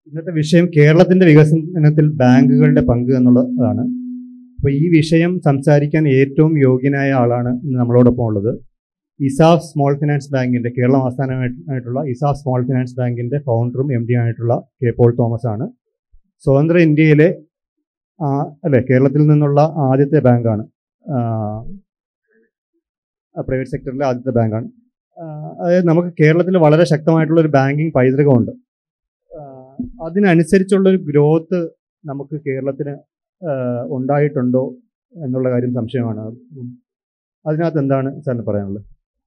ഇന്നത്തെ വിഷയം കേരളത്തിന്റെ വികസനത്തിൽ ബാങ്കുകളുടെ പങ്ക് എന്നുള്ളതാണ് അപ്പോൾ ഈ വിഷയം സംസാരിക്കാൻ ഏറ്റവും യോഗ്യനായ ആളാണ് ഇന്ന് നമ്മളോടൊപ്പം ഉള്ളത് ഇസാഫ് സ്മോൾ ഫിനാൻസ് ബാങ്കിന്റെ കേരളം ആസ്ഥാനമായിട്ടുള്ള ഇസാഫ് സ്മോൾ ഫിനാൻസ് ബാങ്കിന്റെ ഫൗണ്ടറും എം ഡി ആയിട്ടുള്ള കെ പോൾ തോമസ് ആണ് സ്വതന്ത്ര ഇന്ത്യയിലെ ആ, അല്ലെ കേരളത്തിൽ നിന്നുള്ള ആദ്യത്തെ ബാങ്കാണ് പ്രൈവറ്റ് സെക്ടറിലെ ആദ്യത്തെ ബാങ്കാണ് ആ, അതായത് നമുക്ക് കേരളത്തിൽ വളരെ ശക്തമായിട്ടുള്ള ഒരു ബാങ്കിങ് പൈതൃകമുണ്ട് ആ, അതിനനുസരിച്ചുള്ള ഒരു ഗ്രോത്ത് നമുക്ക് കേരളത്തിന് ആ, ഉണ്ടായിട്ടുണ്ടോ എന്നുള്ള കാര്യം സംശയമാണ് ഉം. അതിനകത്ത് എന്താണ് സാറിന് പറയാനുള്ളത്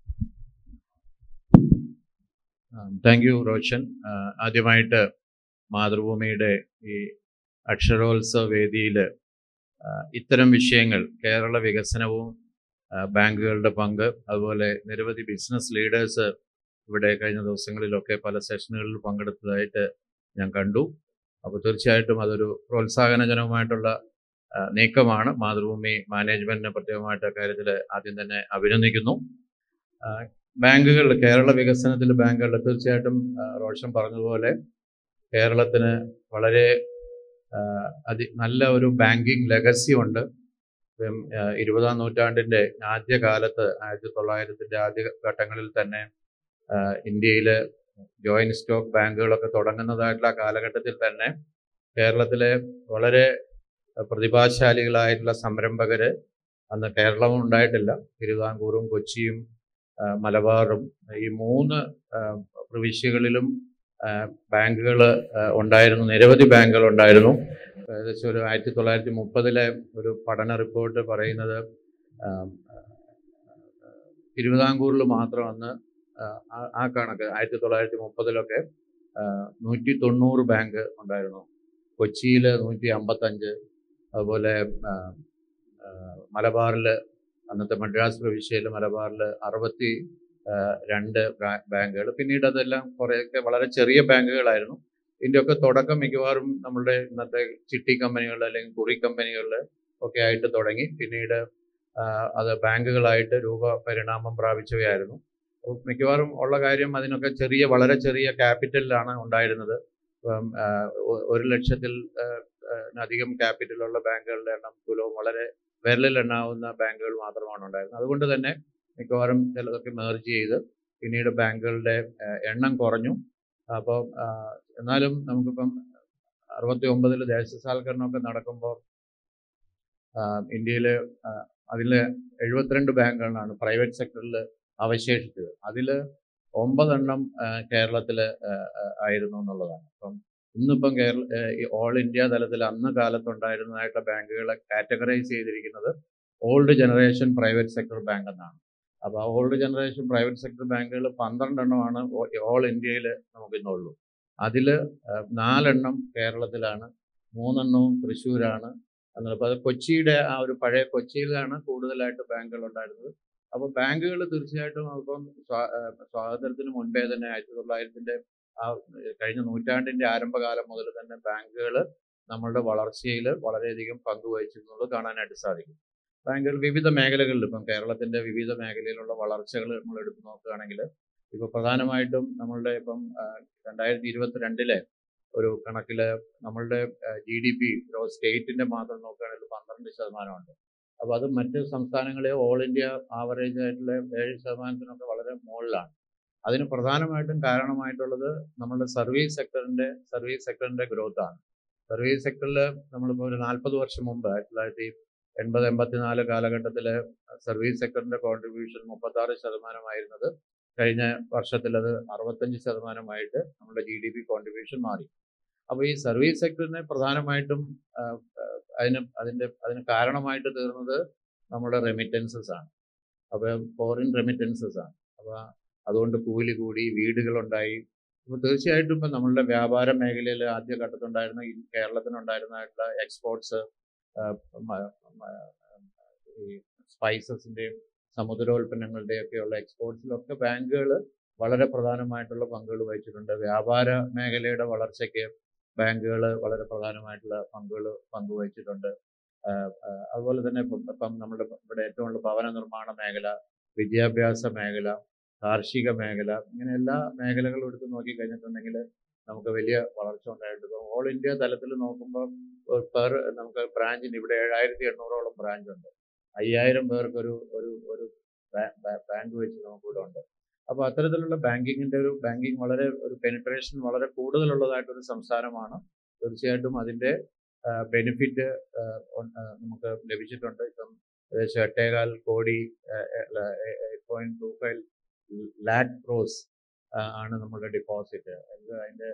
താങ്ക് യു റോഷൻ ആ, ആദ്യമായിട്ട് മാതൃഭൂമിയുടെ ഈ അക്ഷരോത്സവ വേദിയിൽ ഇത്തരം വിഷയങ്ങൾ കേരള വികസനവും ആ, ബാങ്കുകളുടെ പങ്ക് അതുപോലെ നിരവധി ബിസിനസ് ലീഡേഴ്സ് ഇവിടെ കഴിഞ്ഞ ദിവസങ്ങളിലൊക്കെ പല സെഷനുകളിൽ പങ്കെടുത്തതായിട്ട് ഞാൻ കണ്ടു അപ്പോൾ തീർച്ചയായിട്ടും അതൊരു പ്രോത്സാഹനജനകമായിട്ടുള്ള ആ, നീക്കമാണ് മാതൃഭൂമി മാനേജ്മെന്റിനെ പ്രത്യേകമായിട്ട് കാര്യത്തിൽ ആദ്യം തന്നെ അഭിനന്ദിക്കുന്നു ആ, ബാങ്കുകൾ കേരള വികസനത്തിൽ ബാങ്കുകൾ തീർച്ചയായിട്ടും ആ, റോഷൻ പറഞ്ഞതുപോലെ കേരളത്തിന് വളരെ ആ, അതി നല്ല ഒരു ബാങ്കിങ് ലെഗസി ഉണ്ട് ഇപ്പം ആ, ഇരുപതാം നൂറ്റാണ്ടിൻ്റെ ആദ്യ കാലത്ത് ആയിരത്തി തൊള്ളായിരത്തിൻ്റെ ആദ്യ ഘട്ടങ്ങളിൽ തന്നെ ഇന്ത്യയിൽ ജോയിന്റ് സ്റ്റോക്ക് ബാങ്കുകളൊക്കെ തുടങ്ങുന്നതായിട്ടുള്ള ആ കാലഘട്ടത്തിൽ തന്നെ കേരളത്തിലെ വളരെ പ്രതിഭാശാലികളായിട്ടുള്ള സംരംഭകർ അന്ന് കേരളവും ഉണ്ടായിട്ടില്ല തിരുവിതാംകൂറും കൊച്ചിയും ആ, മലബാറും ഈ മൂന്ന് ആ, പ്രവിശ്യകളിലും ബാങ്കുകൾ ഉണ്ടായിരുന്നു നിരവധി ബാങ്കുകൾ ഉണ്ടായിരുന്നു ഏകദേശം ഒരു ആയിരത്തി തൊള്ളായിരത്തി മുപ്പതിലെ ഒരു പഠന റിപ്പോർട്ട് പറയുന്നത് ആ, തിരുവിതാംകൂറിൽ മാത്രം അന്ന് ആ, ആ- ആ കണക്ക് ആയിരത്തി തൊള്ളായിരത്തി മുപ്പതിലൊക്കെ നൂറ്റി തൊണ്ണൂറ് ബാങ്ക് ഉണ്ടായിരുന്നു കൊച്ചിയിൽ നൂറ്റി അമ്പത്തഞ്ച് അതുപോലെ ആ, ആ, മലബാറിൽ അന്നത്തെ മദ്രാസ് പ്രവിശ്യയിൽ മലബാറിൽ അറുപത്തി ആ, രണ്ട് ബാ- ബാങ്കുകൾ പിന്നീട് അതെല്ലാം കുറേയൊക്കെ വളരെ ചെറിയ ബാങ്കുകളായിരുന്നു ഇതിൻ്റെയൊക്കെ തുടക്കം മിക്കവാറും നമ്മളുടെ ഇന്നത്തെ ചിട്ടി കമ്പനികൾ അല്ലെങ്കിൽ കുറി കമ്പനികളിൽ ഒക്കെ ആയിട്ട് തുടങ്ങി പിന്നീട് ആ, അത് ബാങ്കുകളായിട്ട് രൂപ പരിണാമം പ്രാപിച്ചവയായിരുന്നു അപ്പോൾ മിക്കവാറും ഉള്ള കാര്യം അതിനൊക്കെ ചെറിയ വളരെ ചെറിയ ക്യാപിറ്റലിലാണ് ഉണ്ടായിരുന്നത് ഇപ്പം ആ, ഒ- ഒരു ലക്ഷത്തിൽ ആ, ആ, അധികം ക്യാപിറ്റലുള്ള ബാങ്കുകളുടെ എണ്ണം തുലവും വളരെ വിരലിൽ എണ്ണാവുന്ന ബാങ്കുകൾ മാത്രമാണ് ഉണ്ടായിരുന്നത് അതുകൊണ്ട് തന്നെ മിക്കവാറും ചിലതൊക്കെ മേർജ് ചെയ്ത് പിന്നീട് ബാങ്കുകളുടെ ആ, എണ്ണം കുറഞ്ഞു അപ്പോൾ എന്നാലും നമുക്കിപ്പം അറുപത്തി ഒമ്പതിൽ ദേശസാൽക്കരണമൊക്കെ നടക്കുമ്പോൾ ഇന്ത്യയിൽ അതിൽ എഴുപത്തിരണ്ട് ബാങ്കുകളാണ് പ്രൈവറ്റ് സെക്ടറിൽ അവശേഷിച്ചത് അതിൽ ഒമ്പതെണ്ണം കേരളത്തിൽ ആയിരുന്നു എന്നുള്ളതാണ് അപ്പം ഇന്നിപ്പം കേരള ഈ ഓൾ ഇന്ത്യ തലത്തിൽ അന്ന് കാലത്തുണ്ടായിരുന്നതായിട്ടുള്ള ബാങ്കുകളെ കാറ്റഗറൈസ് ചെയ്തിരിക്കുന്നത് old generation private sector bank എന്നാണ് അപ്പോൾ ആ ഓൾഡ് ജനറേഷൻ പ്രൈവറ്റ് സെക്ടർ ബാങ്കുകൾ പന്ത്രണ്ടെണ്ണമാണ് ഓൾ ഇന്ത്യയിൽ നമുക്കിന്നുള്ളൂ അതിൽ നാലെണ്ണം കേരളത്തിലാണ് മൂന്നെണ്ണവും തൃശ്ശൂരാണ് അപ്പോൾ അത് കൊച്ചിയുടെ ആ ഒരു പഴയ കൊച്ചിയിലാണ് കൂടുതലായിട്ട് ബാങ്കുകൾ ഉണ്ടായിരുന്നത് അപ്പോൾ ബാങ്കുകൾ തീർച്ചയായിട്ടും അപ്പം സ്വാ- ആ, സ്വാതന്ത്ര്യത്തിന് മുൻപേ തന്നെ ആയിരത്തി തൊള്ളായിരത്തിൻ്റെ ആ കഴിഞ്ഞ നൂറ്റാണ്ടിൻ്റെ ആരംഭകാലം മുതൽ തന്നെ ബാങ്കുകൾ നമ്മളുടെ വളർച്ചയിൽ വളരെയധികം പങ്കുവഹിച്ചിരുന്നുള്ളത് കാണാനായിട്ട് സാധിക്കും ബാങ്കുകൾ വിവിധ മേഖലകളിൽ ഇപ്പം കേരളത്തിൻ്റെ വിവിധ മേഖലയിലുള്ള വളർച്ചകൾ നമ്മൾ എടുത്തു നോക്കുകയാണെങ്കിൽ ഇപ്പോൾ പ്രധാനമായിട്ടും നമ്മളുടെ ഇപ്പം ആ, രണ്ടായിരത്തി ഇരുപത്തിരണ്ടിലെ ഒരു കണക്കിൽ നമ്മളുടെ ജി ഡി പി സ്റ്റേറ്റിൻ്റെ മാത്രം നോക്കുകയാണെങ്കിൽ പന്ത്രണ്ട് ശതമാനമുണ്ട് അപ്പോൾ അത് മറ്റ് സംസ്ഥാനങ്ങളെ ഓൾ ഇന്ത്യ ആവറേജ് ആയിട്ടുള്ള ഏഴ് ശതമാനത്തിനൊക്കെ വളരെ മുകളിലാണ് അതിന് പ്രധാനമായിട്ടും കാരണമായിട്ടുള്ളത് നമ്മുടെ സർവീസ് സെക്ടറിൻ്റെ സർവീസ് സെക്ടറിൻ്റെ ഗ്രോത്ത് ആണ് സർവീസ് സെക്ടറിൽ നമ്മളിപ്പോൾ ഒരു നാൽപ്പത് വർഷം മുമ്പ് ആയിരത്തി തൊള്ളായിരത്തി എൺപത് എൺപത്തിനാല് കാലഘട്ടത്തിൽ സർവീസ് സെക്ടറിൻ്റെ കോൺട്രിബ്യൂഷൻ മുപ്പത്താറ് ശതമാനമായിരുന്നത് കഴിഞ്ഞ വർഷത്തിൽ അത് അറുപത്തഞ്ച് ശതമാനമായിട്ട് നമ്മുടെ ജി ഡി പി കോൺട്രിബ്യൂഷൻ മാറി അപ്പോൾ ഈ സർവീസ് സെക്ടറിനെ പ്രധാനമായിട്ടും ആ, ആ, അതിന് അതിൻ്റെ അതിന് കാരണമായിട്ട് തീർന്നത് നമ്മുടെ റെമിറ്റൻസസ് ആണ് അപ്പോൾ ഫോറിൻ റെമിറ്റൻസസ് ആണ് അപ്പോൾ അതുകൊണ്ട് കൂലി കൂടി വീടുകളുണ്ടായി അപ്പോൾ തീർച്ചയായിട്ടും ഇപ്പം നമ്മളുടെ വ്യാപാര മേഖലയിൽ ആദ്യ ഘട്ടത്തിലുണ്ടായിരുന്ന ഈ കേരളത്തിനുണ്ടായിരുന്നതായിട്ടുള്ള എക്സ്പോർട്സ് ഈ സ്പൈസസിൻ്റെയും സമുദ്രോൽപ്പന്നങ്ങളുടെയും ഒക്കെയുള്ള എക്സ്പോർട്സിലൊക്കെ ബാങ്കുകൾ വളരെ പ്രധാനമായിട്ടുള്ള പങ്കുകൾ വഹിച്ചിട്ടുണ്ട് വ്യാപാര മേഖലയുടെ വളർച്ചയ്ക്ക് ബാങ്കുകൾ വളരെ പ്രധാനമായിട്ടുള്ള പങ്കുകൾ പങ്കുവഹിച്ചിട്ടുണ്ട് ആഹ് ആഹ് അതുപോലെ തന്നെ ഇപ്പം ഇപ്പം നമ്മുടെ ഇവിടെ ഏറ്റവും ഉള്ള ഭവന നിർമ്മാണ മേഖല വിദ്യാഭ്യാസ മേഖല കാർഷിക മേഖല ഇങ്ങനെ എല്ലാ മേഖലകളും എടുത്ത് നോക്കി കഴിഞ്ഞിട്ടുണ്ടെങ്കിൽ നമുക്ക് വലിയ വളർച്ച ഉണ്ടായിട്ടുണ്ട് ഓൾ ഇന്ത്യ തലത്തിൽ നോക്കുമ്പോൾ പെർ നമുക്ക് ബ്രാഞ്ചിന് ഇവിടെ ഏഴായിരത്തി എണ്ണൂറോളം ബ്രാഞ്ച് ഉണ്ട് അയ്യായിരം പേർക്ക് ഒരു ഒരു ഒരു ബാങ്ക് വെച്ച് നമുക്കിവിടെ ഉണ്ട് അപ്പോൾ അത്തരത്തിലുള്ള ബാങ്കിങ്ങിൻ്റെ ഒരു ബാങ്കിങ് വളരെ ഒരു പെനിട്രേഷൻ വളരെ കൂടുതലുള്ളതായിട്ടൊരു സംസ്ഥാനമാണ് തീർച്ചയായിട്ടും അതിൻ്റെ ബെനിഫിറ്റ് നമുക്ക് ലഭിച്ചിട്ടുണ്ട് ഇപ്പം ഏകദേശം എട്ടേകാൽ കോടി eight point two five lakh crores ആണ് നമ്മുടെ ഡിപ്പോസിറ്റ് അതിൻ്റെ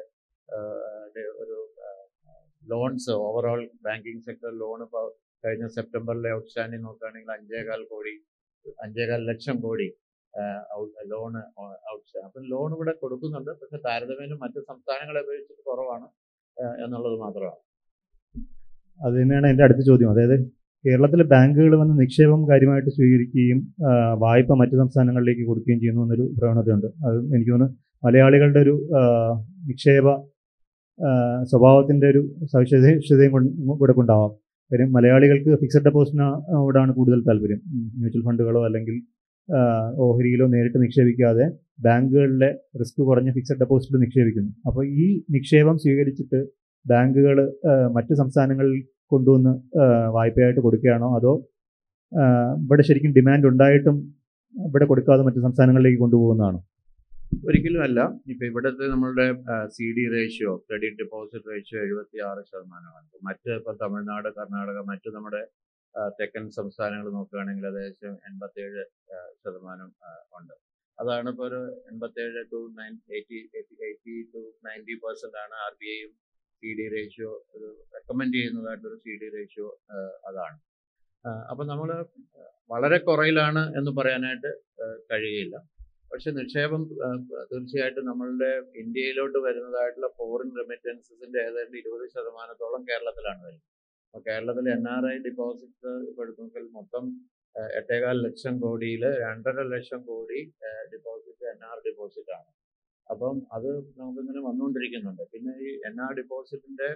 ഒരു loans overall banking sector loan ഇപ്പോൾ കഴിഞ്ഞ സെപ്റ്റംബറിലെ ഔട്ട്സ്റ്റാൻഡിങ് നോക്കുകയാണെങ്കിൽ അഞ്ചേകാൽ കോടി അഞ്ചേകാൽ ലക്ഷം കോടി ലോണ് ഔട്ട്സ്റ്റാൻഡ് അപ്പം ലോൺ ഇവിടെ കൊടുക്കുന്നുണ്ട് പക്ഷെ താരതമ്യം മറ്റ് സംസ്ഥാനങ്ങളെ അപേക്ഷിച്ച് കുറവാണ് എന്നുള്ളത് മാത്രമാണ് അത് തന്നെയാണ് എൻ്റെ അടുത്ത ചോദ്യം അതായത് കേരളത്തിലെ ബാങ്കുകൾ വന്ന് നിക്ഷേപം കാര്യമായിട്ട് സ്വീകരിക്കുകയും വായ്പ മറ്റു സംസ്ഥാനങ്ങളിലേക്ക് കൊടുക്കുകയും ചെയ്യുന്നു എന്നൊരു പ്രവണതയുണ്ട് അത് എനിക്ക് തോന്നുന്നു മലയാളികളുടെ ഒരു നിക്ഷേപ സ്വഭാവത്തിൻ്റെ ഒരു സവിശേഷതയും ഇവിടെ കൊണ്ടാവാം കാര്യം മലയാളികൾക്ക് ഫിക്സഡ് ഡെപ്പോസിറ്റിനോടാണ് കൂടുതൽ താല്പര്യം മ്യൂച്വൽ ഫണ്ടുകളോ അല്ലെങ്കിൽ ഓഹരിയിലോ നേരിട്ട് നിക്ഷേപിക്കാതെ ബാങ്കുകളിലെ റിസ്ക് കുറഞ്ഞ ഫിക്സഡ് ഡെപ്പോസിറ്റിൽ നിക്ഷേപിക്കുന്നു അപ്പോൾ ഈ നിക്ഷേപം സ്വീകരിച്ചിട്ട് ബാങ്കുകൾ മറ്റ് സംസ്ഥാനങ്ങളിൽ കൊണ്ടുവന്ന് വായ്പയായിട്ട് കൊടുക്കുകയാണോ അതോ ഇവിടെ ശരിക്കും ഡിമാൻഡ് ഉണ്ടായിട്ടും ഇവിടെ കൊടുക്കാതെ മറ്റ് സംസ്ഥാനങ്ങളിലേക്ക് കൊണ്ടുപോകുന്നതാണോ ഒരിക്കലും അല്ല ഇപ്പൊ ഇവിടുത്തെ നമ്മളുടെ C D ratio credit deposit ratio എഴുപത്തി ആറ് ശതമാനമാണ് മറ്റ് ഇപ്പൊ തമിഴ്നാട് കർണാടക മറ്റ് നമ്മുടെ തെക്കൻ സംസ്ഥാനങ്ങൾ നോക്കുകയാണെങ്കിൽ ഏകദേശം എൺപത്തേഴ് ശതമാനം ഉണ്ട് അതാണ് ഇപ്പോൾ ഒരു എൺപത്തേഴ് to nine eighty eighty to ninety percent ആണ് ആർ ബി ഐയും സി ഡി റേഷ്യോ ഒരു റെക്കമെൻഡ് ചെയ്യുന്നതായിട്ടൊരു സി ഡി റേഷ്യോ അതാണ് അപ്പം നമ്മൾ വളരെ കുറയിലാണ് എന്ന് പറയാനായിട്ട് കഴിയുകയില്ല പക്ഷെ നിക്ഷേപം തീർച്ചയായിട്ടും നമ്മളുടെ ഇന്ത്യയിലോട്ട് വരുന്നതായിട്ടുള്ള ഫോറിൻ റെമിറ്റൻസസിന്റെ ഏതാണ്ട് ഇരുപത് ശതമാനത്തോളം കേരളത്തിലാണ് വരുന്നത് അപ്പോൾ കേരളത്തിൽ എൻ ആർ ഐ ഡിപ്പോസിറ്റ് ഇപ്പോൾ എടുത്തു നോക്കിയാൽ മൊത്തം എട്ടേകാൽ ലക്ഷം കോടിയിൽ രണ്ടര ലക്ഷം കോടി ഡിപ്പോസിറ്റ് എൻ ആർ ഡിപ്പോസിറ്റ് ആണ് അപ്പം അത് നമുക്കിങ്ങനെ വന്നുകൊണ്ടിരിക്കുന്നുണ്ട് പിന്നെ ഈ എൻ ആർ ഡിപ്പോസിറ്റിന്റെ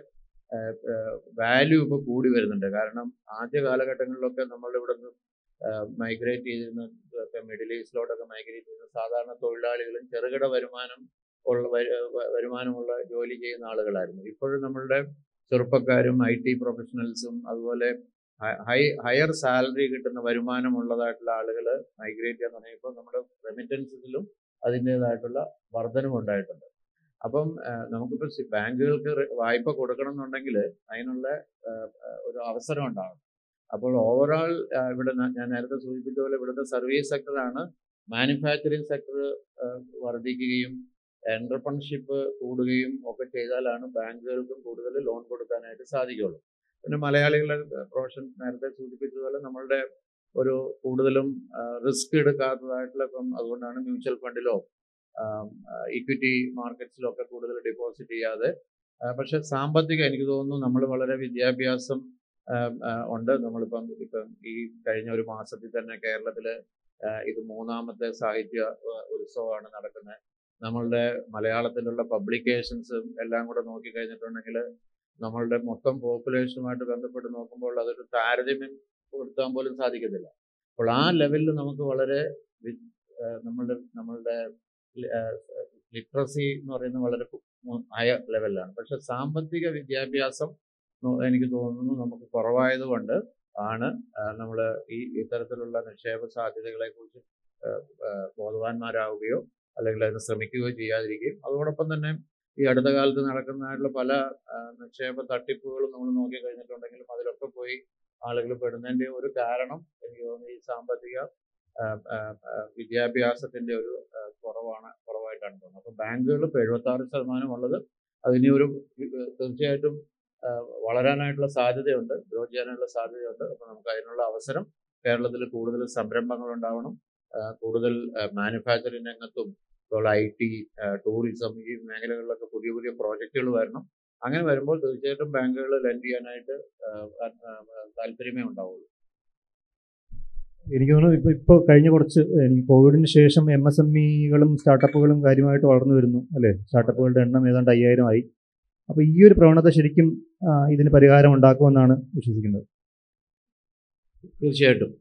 വാല്യൂ ഇപ്പോൾ കൂടി വരുന്നുണ്ട് കാരണം ആദ്യ കാലഘട്ടങ്ങളിലൊക്കെ നമ്മളുടെ ഇവിടെ നിന്ന് മൈഗ്രേറ്റ് ചെയ്തിരുന്ന മിഡിൽ ഈസ്റ്റിലോട്ടൊക്കെ മൈഗ്രേറ്റ് ചെയ്യുന്ന സാധാരണ തൊഴിലാളികളും ചെറുകിട വരുമാനം ഉള്ള വരുമാനമുള്ള ജോലി ചെയ്യുന്ന ആളുകളായിരുന്നു ഇപ്പോഴും നമ്മളുടെ ചെറുപ്പക്കാരും ഐ ടി പ്രൊഫഷണൽസും അതുപോലെ ഹൈ ഹയർ സാലറി കിട്ടുന്ന വരുമാനമുള്ളതായിട്ടുള്ള ആളുകൾ മൈഗ്രേറ്റ് ചെയ്യാൻ തുടങ്ങിയപ്പോൾ നമ്മുടെ റെമിറ്റൻസിലും അതിൻ്റെതായിട്ടുള്ള വർധനം ഉണ്ടായിട്ടുണ്ട് അപ്പം നമുക്കിപ്പോൾ ബാങ്കുകൾക്ക് വായ്പ കൊടുക്കണം എന്നുണ്ടെങ്കിൽ അതിനുള്ള ഒരു അവസരം ഉണ്ടാകും അപ്പോൾ ഓവറോൾ ഇവിടെ ഞാൻ നേരത്തെ സൂചിപ്പിച്ച പോലെ ഇവിടുത്തെ സർവീസ് സെക്ടറാണ് മാനുഫാക്ചറിങ് സെക്ടർ വർദ്ധിക്കുകയും എൻ്റർപ്രണർഷിപ്പ് കൂടുകയും ഒക്കെ ചെയ്താലാണ് ബാങ്കുകൾക്കും കൂടുതൽ ലോൺ കൊടുക്കാനായിട്ട് സാധിക്കുള്ളൂ പിന്നെ മലയാളികളുടെ പ്രൊഫഷൻ നേരത്തെ സൂചിപ്പിച്ചതുപോലെ നമ്മളുടെ ഒരു കൂടുതലും റിസ്ക് എടുക്കാത്തതായിട്ടുള്ള ഇപ്പം അതുകൊണ്ടാണ് മ്യൂച്വൽ ഫണ്ടിലോ ഇക്വിറ്റി മാർക്കറ്റ്സിലോ ഒക്കെ കൂടുതൽ ഡെപ്പോസിറ്റ് ചെയ്യാതെ പക്ഷെ സാമ്പത്തിക എനിക്ക് തോന്നുന്നു നമ്മൾ വളരെ വിദ്യാഭ്യാസം ഉണ്ട് നമ്മളിപ്പം ഇപ്പം ഈ കഴിഞ്ഞ ഒരു മാസത്തിൽ തന്നെ കേരളത്തിൽ ഇത് മൂന്നാമത്തെ സാഹിത്യ ഉത്സവമാണ് നടക്കുന്നത് നമ്മളുടെ മലയാളത്തിലുള്ള പബ്ലിക്കേഷൻസും എല്ലാം കൂടെ നോക്കിക്കഴിഞ്ഞിട്ടുണ്ടെങ്കിൽ നമ്മളുടെ മൊത്തം പോപ്പുലേഷനുമായിട്ട് ബന്ധപ്പെട്ട് നോക്കുമ്പോൾ അതൊരു താരതമ്യം കൊടുത്താൻ പോലും സാധിക്കത്തില്ല അപ്പോൾ ആ ലെവലിൽ നമുക്ക് വളരെ നമ്മളുടെ നമ്മളുടെ ലിറ്ററസി എന്ന് പറയുന്നത് വളരെ ഹയർ ലെവലിലാണ് പക്ഷെ സാമ്പത്തിക വിദ്യാഭ്യാസം എനിക്ക് തോന്നുന്നു നമുക്ക് കുറവായതുകൊണ്ട് ആണ് നമ്മൾ ഈ ഇത്തരത്തിലുള്ള നിക്ഷേപ സാധ്യതകളെ കുറിച്ച് ബോധവാന്മാരാവുകയോ അല്ലെങ്കിൽ അതിന് ശ്രമിക്കുകയോ ചെയ്യാതിരിക്കുകയും അതോടൊപ്പം തന്നെ ഈ അടുത്ത കാലത്ത് നടക്കുന്നതായിട്ടുള്ള പല നിക്ഷേപ തട്ടിപ്പുകളും നമ്മൾ നോക്കി കഴിഞ്ഞിട്ടുണ്ടെങ്കിലും അതിലൊക്കെ പോയി ആളുകൾ പെടുന്നതിൻ്റെ ഒരു കാരണം എനിക്ക് തോന്നുന്നു ഈ സാമ്പത്തിക വിദ്യാഭ്യാസത്തിന്റെ ഒരു കുറവാണ് കുറവായിട്ടാണ് തോന്നുന്നത് അപ്പോൾ ബാങ്കുകൾ ഇപ്പോൾ എഴുപത്തി ആറ് ശതമാനം ഉള്ളത് അതിനി ഒരു തീർച്ചയായിട്ടും വളരാനായിട്ടുള്ള സാധ്യതയുണ്ട് ഗ്രോ ചെയ്യാനുള്ള സാധ്യതയുണ്ട് അപ്പോൾ നമുക്ക് അതിനുള്ള അവസരം കേരളത്തിൽ കൂടുതൽ സംരംഭങ്ങൾ ഉണ്ടാവണം കൂടുതൽ മാനുഫാക്ചറിങ് രംഗത്തും ഇപ്പോൾ ഐ ടി ടൂറിസം ഈ മേഖലകളിലൊക്കെ പുതിയ പുതിയ പ്രോജക്റ്റുകൾ വരണം അങ്ങനെ വരുമ്പോൾ തീർച്ചയായിട്ടും ബാങ്കുകൾ ലെൻഡ് ചെയ്യാനായിട്ട് താല്പര്യമേ ഉണ്ടാവുള്ളൂ എനിക്ക് തോന്നുന്നു ഇപ്പോൾ ഇപ്പോൾ കഴിഞ്ഞ കുറച്ച് കോവിഡിന് ശേഷം എം എസ് എം ഇകളും സ്റ്റാർട്ടപ്പുകളും കാര്യമായിട്ട് വളർന്നു വരുന്നു അല്ലേ സ്റ്റാർട്ടപ്പുകളുടെ എണ്ണം ഏതാണ്ട് അയ്യായിരം ആയി അപ്പോൾ ഈ ഒരു പ്രവണത ശരിക്കും ഇതിന് പരിഹാരം ഉണ്ടാക്കുമെന്നാണ് വിശ്വസിക്കുന്നത് തീർച്ചയായിട്ടും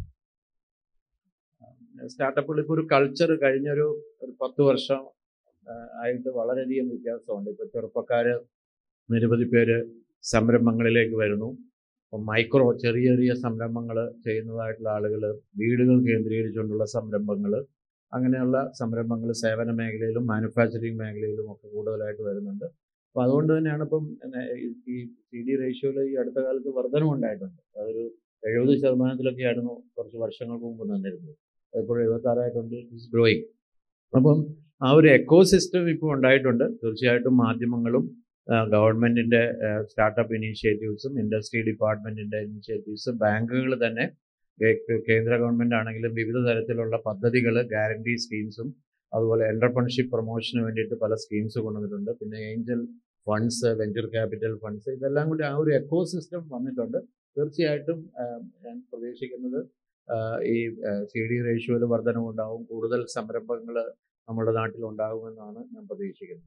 സ്റ്റാർട്ടപ്പുകൾ ഇപ്പോൾ ഒരു കൾച്ചർ കഴിഞ്ഞൊരു ഒരു പത്ത് വർഷം ആയിട്ട് വളരെയധികം വ്യത്യാസമുണ്ട് ഇപ്പോൾ ചെറുപ്പക്കാർ നിരവധി പേര് സംരംഭങ്ങളിലേക്ക് വരുന്നു അപ്പം മൈക്രോ ചെറിയ ചെറിയ സംരംഭങ്ങൾ ചെയ്യുന്നതായിട്ടുള്ള ആളുകൾ വീടുകൾ കേന്ദ്രീകരിച്ചുകൊണ്ടുള്ള സംരംഭങ്ങൾ അങ്ങനെയുള്ള സംരംഭങ്ങൾ സേവന മേഖലയിലും മാനുഫാക്ചറിങ് മേഖലയിലും ഒക്കെ കൂടുതലായിട്ട് വരുന്നുണ്ട് അപ്പോൾ അതുകൊണ്ട് തന്നെയാണ് ഇപ്പം എന്നെ ഈ- ഈ സി ഡി റേഷ്യോയിൽ ഈ അടുത്ത കാലത്ത് വർധനമുണ്ടായിട്ടുണ്ട് അതൊരു എഴുപത് ശതമാനത്തിലൊക്കെ ആയിരുന്നു കുറച്ച് വർഷങ്ങൾക്ക് മുമ്പ് നിന്നിരുന്നത് അതിപ്പോൾ എഴുപത്തി ആറായിട്ടുണ്ട് ഇറ്റ്സ് ഗ്രോയിങ് അപ്പം ആ ഒരു എക്കോ സിസ്റ്റം ഇപ്പോൾ ഉണ്ടായിട്ടുണ്ട് തീർച്ചയായിട്ടും മാധ്യമങ്ങളും ഗവൺമെൻറ്റിൻ്റെ സ്റ്റാർട്ടപ്പ് ഇനീഷ്യേറ്റീവ്സും ഇൻഡസ്ട്രി ഡിപ്പാർട്ട്മെൻറ്റിൻ്റെ ഇനീഷ്യേറ്റീവ്സ് ബാങ്കുകൾ തന്നെ കേ- കേന്ദ്ര ഗവൺമെൻറ് ആണെങ്കിലും വിവിധ തരത്തിലുള്ള പദ്ധതികൾ ഗ്യാരണ്ടി സ്കീംസും അതുപോലെ എൻ്റർപ്രണർഷിപ്പ് പ്രൊമോഷന് വേണ്ടിയിട്ട് പല സ്കീംസ് കൊണ്ടുവന്നിട്ടുണ്ട് പിന്നെ angel funds venture capital funds ഇതെല്ലാം കൂടി ആ ഒരു എക്കോ സിസ്റ്റം വന്നിട്ടുണ്ട് തീർച്ചയായിട്ടും ആ, ഞാൻ പ്രതീക്ഷിക്കുന്നത് ആ, ഈ സി ഡി റേഷ്യോയിൽ വർധനമുണ്ടാവും കൂടുതൽ സംരംഭങ്ങൾ നമ്മുടെ നാട്ടിൽ ഉണ്ടാകുമെന്നാണ് ഞാൻ പ്രതീക്ഷിക്കുന്നത്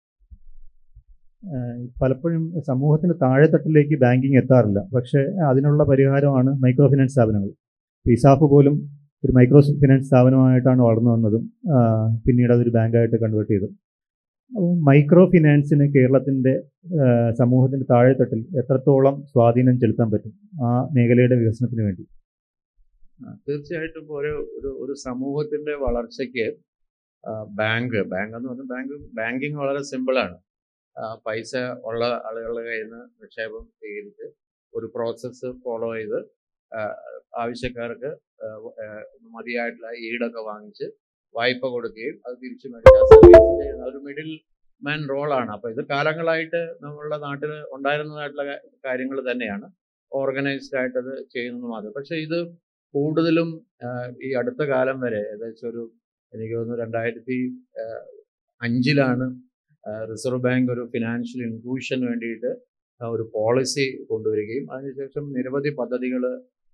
ഏഹ് പലപ്പോഴും സമൂഹത്തിന് താഴെത്തട്ടിലേക്ക് ബാങ്കിങ് എത്താറില്ല പക്ഷേ അതിനുള്ള പരിഹാരമാണ് മൈക്രോ ഫിനാൻസ് സ്ഥാപനങ്ങൾ ഇസാഫ് പോലും ഒരു മൈക്രോ ഫിനാൻസ് സ്ഥാപനമായിട്ടാണ് വളർന്നു വന്നതും ആഹ് പിന്നീട് അതൊരു ബാങ്കായിട്ട് കൺവേർട്ട് ചെയ്തു അപ്പോൾ മൈക്രോ ഫിനാൻസിന് കേരളത്തിൻ്റെ ആഹ് സമൂഹത്തിൻ്റെ താഴെത്തട്ടിൽ എത്രത്തോളം സ്വാധീനം ചെലുത്താൻ പറ്റും ആ മേഖലയുടെ വികസനത്തിന് വേണ്ടി ആ, തീർച്ചയായിട്ടും ഇപ്പോൾ ഒരു ഒരു ഒരു സമൂഹത്തിന്റെ വളർച്ചയ്ക്ക് ആ, ബാങ്ക് ബാങ്ക് എന്ന് പറഞ്ഞാൽ ബാങ്ക് ബാങ്കിങ് വളരെ സിമ്പിളാണ് ആ, പൈസ ഉള്ള ആളുകളുടെ കയ്യിൽ നിന്ന് നിക്ഷേപം സ്വീകരിച്ച് ഒരു പ്രോസസ്സ് ഫോളോ ചെയ്ത് ആ, ആവശ്യക്കാർക്ക് ആ, ആ, മതിയായിട്ടുള്ള ഈടൊക്കെ വാങ്ങിച്ച് വായ്പ കൊടുക്കുകയും അത് തിരിച്ചു മേടിച്ച് സർവീസ് ചെയ്യുന്ന ഒരു മിഡിൽ മാൻ റോളാണ് അപ്പോൾ ഇത് കാലങ്ങളായിട്ട് നമ്മളുടെ നാട്ടിൽ ഉണ്ടായിരുന്നതായിട്ടുള്ള കാര്യങ്ങൾ തന്നെയാണ് ഓർഗനൈസ്ഡ് ആയിട്ട് അത് ചെയ്യുന്നത് മാത്രം പക്ഷേ ഇത് കൂടുതലും ആ, ഈ അടുത്ത കാലം വരെ ഏകദേശം ഒരു എനിക്ക് തോന്നുന്നു രണ്ടായിരത്തി ആ, അഞ്ചിലാണ് ആ, റിസർവ് ബാങ്ക് ഒരു ഫിനാൻഷ്യൽ ഇൻക്ലൂഷന് വേണ്ടിയിട്ട് ആ, ഒരു പോളിസി കൊണ്ടുവരികയും അതിനുശേഷം നിരവധി പദ്ധതികൾ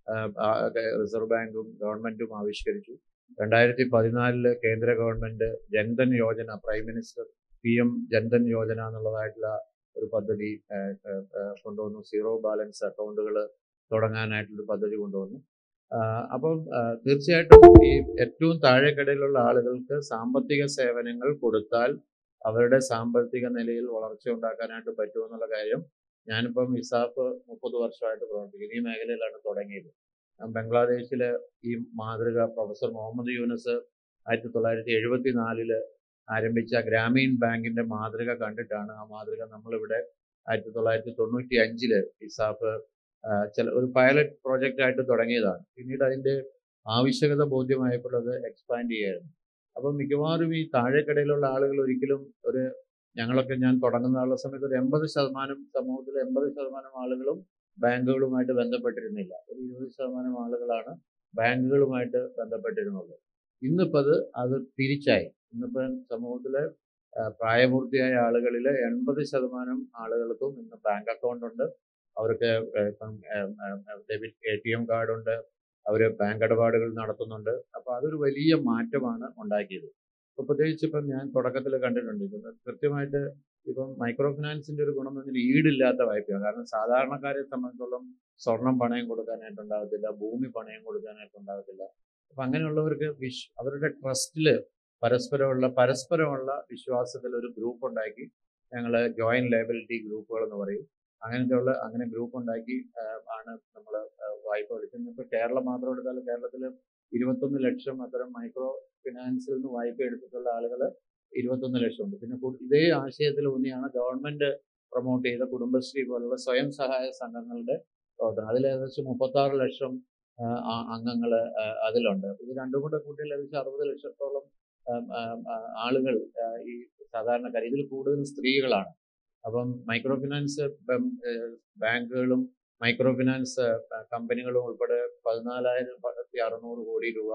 റിസർവ് ബാങ്കും ഗവൺമെന്റും ആവിഷ്കരിച്ചു രണ്ടായിരത്തി പതിനാലില് കേന്ദ്ര government Jan Dhan Yojana prime minister P M Jan Dhan Yojana എന്നുള്ളതായിട്ടുള്ള ഒരു പദ്ധതി ആ, ആ, ആ, കൊണ്ടുവന്നു സീറോ ബാലൻസ് അക്കൗണ്ടുകൾ തുടങ്ങാനായിട്ടുള്ളൊരു പദ്ധതി കൊണ്ടുവന്നു ആ, അപ്പം ആ, തീർച്ചയായിട്ടും ഈ ഏറ്റവും താഴെക്കടയിലുള്ള ആളുകൾക്ക് സാമ്പത്തിക സേവനങ്ങൾ കൊടുത്താൽ അവരുടെ സാമ്പത്തിക നിലയിൽ വളർച്ച ഉണ്ടാക്കാനായിട്ട് പറ്റുമെന്നുള്ള കാര്യം ഞാനിപ്പം ഇസാഫ് മുപ്പത് വർഷമായിട്ട് പ്രവർത്തിക്കുന്നു ഈ മേഖലയിലാണ് തുടങ്ങിയത് ഞാൻ ബംഗ്ലാദേശിലെ ഈ മാതൃക പ്രൊഫസർ മുഹമ്മദ് യൂനസ് ആയിരത്തി തൊള്ളായിരത്തി എഴുപത്തി നാലില് ആരംഭിച്ച ഗ്രാമീൺ ബാങ്കിന്റെ മാതൃക കണ്ടിട്ടാണ് ആ മാതൃക നമ്മളിവിടെ ആയിരത്തി തൊള്ളായിരത്തി തൊണ്ണൂറ്റി അഞ്ചില് ഇസാഫ് ആ, ചില ഒരു പൈലറ്റ് പ്രോജക്റ്റ് ആയിട്ട് തുടങ്ങിയതാണ് പിന്നീട് അതിന്റെ ആവശ്യകത ബോധ്യമായപ്പോൾ അത് എക്സ്പാൻഡ് ചെയ്യായിരുന്നു അപ്പം മിക്കവാറും ഈ താഴെക്കടയിലുള്ള ആളുകൾ ഒരിക്കലും ഒരു ഞങ്ങളൊക്കെ ഞാൻ തുടങ്ങുന്ന സമയത്ത് ഒരു എൺപത് ശതമാനം സമൂഹത്തിലെ എൺപത് ശതമാനം ആളുകളും ബാങ്കുകളുമായിട്ട് ബന്ധപ്പെട്ടിരുന്നില്ല ഒരു ഇരുപത് ശതമാനം ആളുകളാണ് ബാങ്കുകളുമായിട്ട് ബന്ധപ്പെട്ടിരുന്നുള്ളത് ഇന്നിപ്പോൾ അത് അത് തിരിച്ചായി ഇന്നിപ്പോൾ സമൂഹത്തിലെ ആ, പ്രായപൂർത്തിയായ ആളുകളിൽ എൺപത് ശതമാനം ആളുകൾക്കും ഇന്ന് ബാങ്ക് അക്കൗണ്ട് ഉണ്ട് അവർക്ക് ഇപ്പം ഡെബിറ്റ് എ ടി എം കാർഡുണ്ട് അവർ ബാങ്ക് ഇടപാടുകൾ നടത്തുന്നുണ്ട് അപ്പോൾ അതൊരു വലിയ മാറ്റമാണ് ഉണ്ടാക്കിയത് ഇപ്പോൾ പ്രത്യേകിച്ച് ഇപ്പം ഞാൻ തുടക്കത്തിൽ കണ്ടിട്ടുണ്ട് ഇപ്പം കൃത്യമായിട്ട് ഇപ്പം മൈക്രോ ഫിനാൻസിന്റെ ഒരു ഗുണം എന്ന് പറഞ്ഞാൽ ഈടില്ലാത്ത വായ്പയാണ് കാരണം സാധാരണക്കാരെ സംബന്ധിച്ചോളം സ്വർണം പണയം കൊടുക്കാനായിട്ടുണ്ടാകത്തില്ല ഭൂമി പണയം കൊടുക്കാനായിട്ടുണ്ടാകത്തില്ല അപ്പം അങ്ങനെയുള്ളവർക്ക് വിശ് അവരുടെ ട്രസ്റ്റിൽ പരസ്പരമുള്ള പരസ്പരമുള്ള വിശ്വാസത്തിൽ ഒരു ഗ്രൂപ്പ് ഉണ്ടാക്കി ഞങ്ങൾ ജോയിന്റ് ലയബിലിറ്റി ഗ്രൂപ്പുകൾ എന്ന് പറയും അങ്ങനത്തെ ഉള്ള അങ്ങനെ ഗ്രൂപ്പ് ഉണ്ടാക്കി ആ, ആണ് നമ്മൾ വായ്പ എടുക്കുന്നത് ഇപ്പോൾ കേരളം മാത്രം എടുത്താൽ കേരളത്തിൽ ഇരുപത്തൊന്ന് ലക്ഷം അത്തരം മൈക്രോ ഫിനാൻസിൽ നിന്ന് വായ്പ എടുത്തിട്ടുള്ള ആളുകൾ ഇരുപത്തൊന്ന് ലക്ഷം ഉണ്ട് പിന്നെ കു- ഇതേ ആശയത്തിൽ ഊന്നിയാണ് ഗവൺമെന്റ് പ്രൊമോട്ട് ചെയ്ത കുടുംബശ്രീ പോലുള്ള സ്വയം സഹായ സംഘങ്ങളുടെ പ്രവർത്തനം അതിൽ ഏകദേശം മുപ്പത്താറ് ലക്ഷം അംഗങ്ങൾ അതിലുണ്ട് ഇത് രണ്ടും കൂടെ കൂട്ടിയാൽ ഏകദേശം അറുപത് ലക്ഷത്തോളം ആ, ആ, ആ, ആളുകൾ ആ, ഈ സാധാരണക്കാർ ഇതിൽ കൂടുതലും സ്ത്രീകളാണ് അപ്പം മൈക്രോ ഫിനാൻസ് ബാങ്കുകളും മൈക്രോ ഫിനാൻസ് കമ്പനികളും ഉൾപ്പെടെ പതിനാലായിരത്തി അറുന്നൂറ് കോടി രൂപ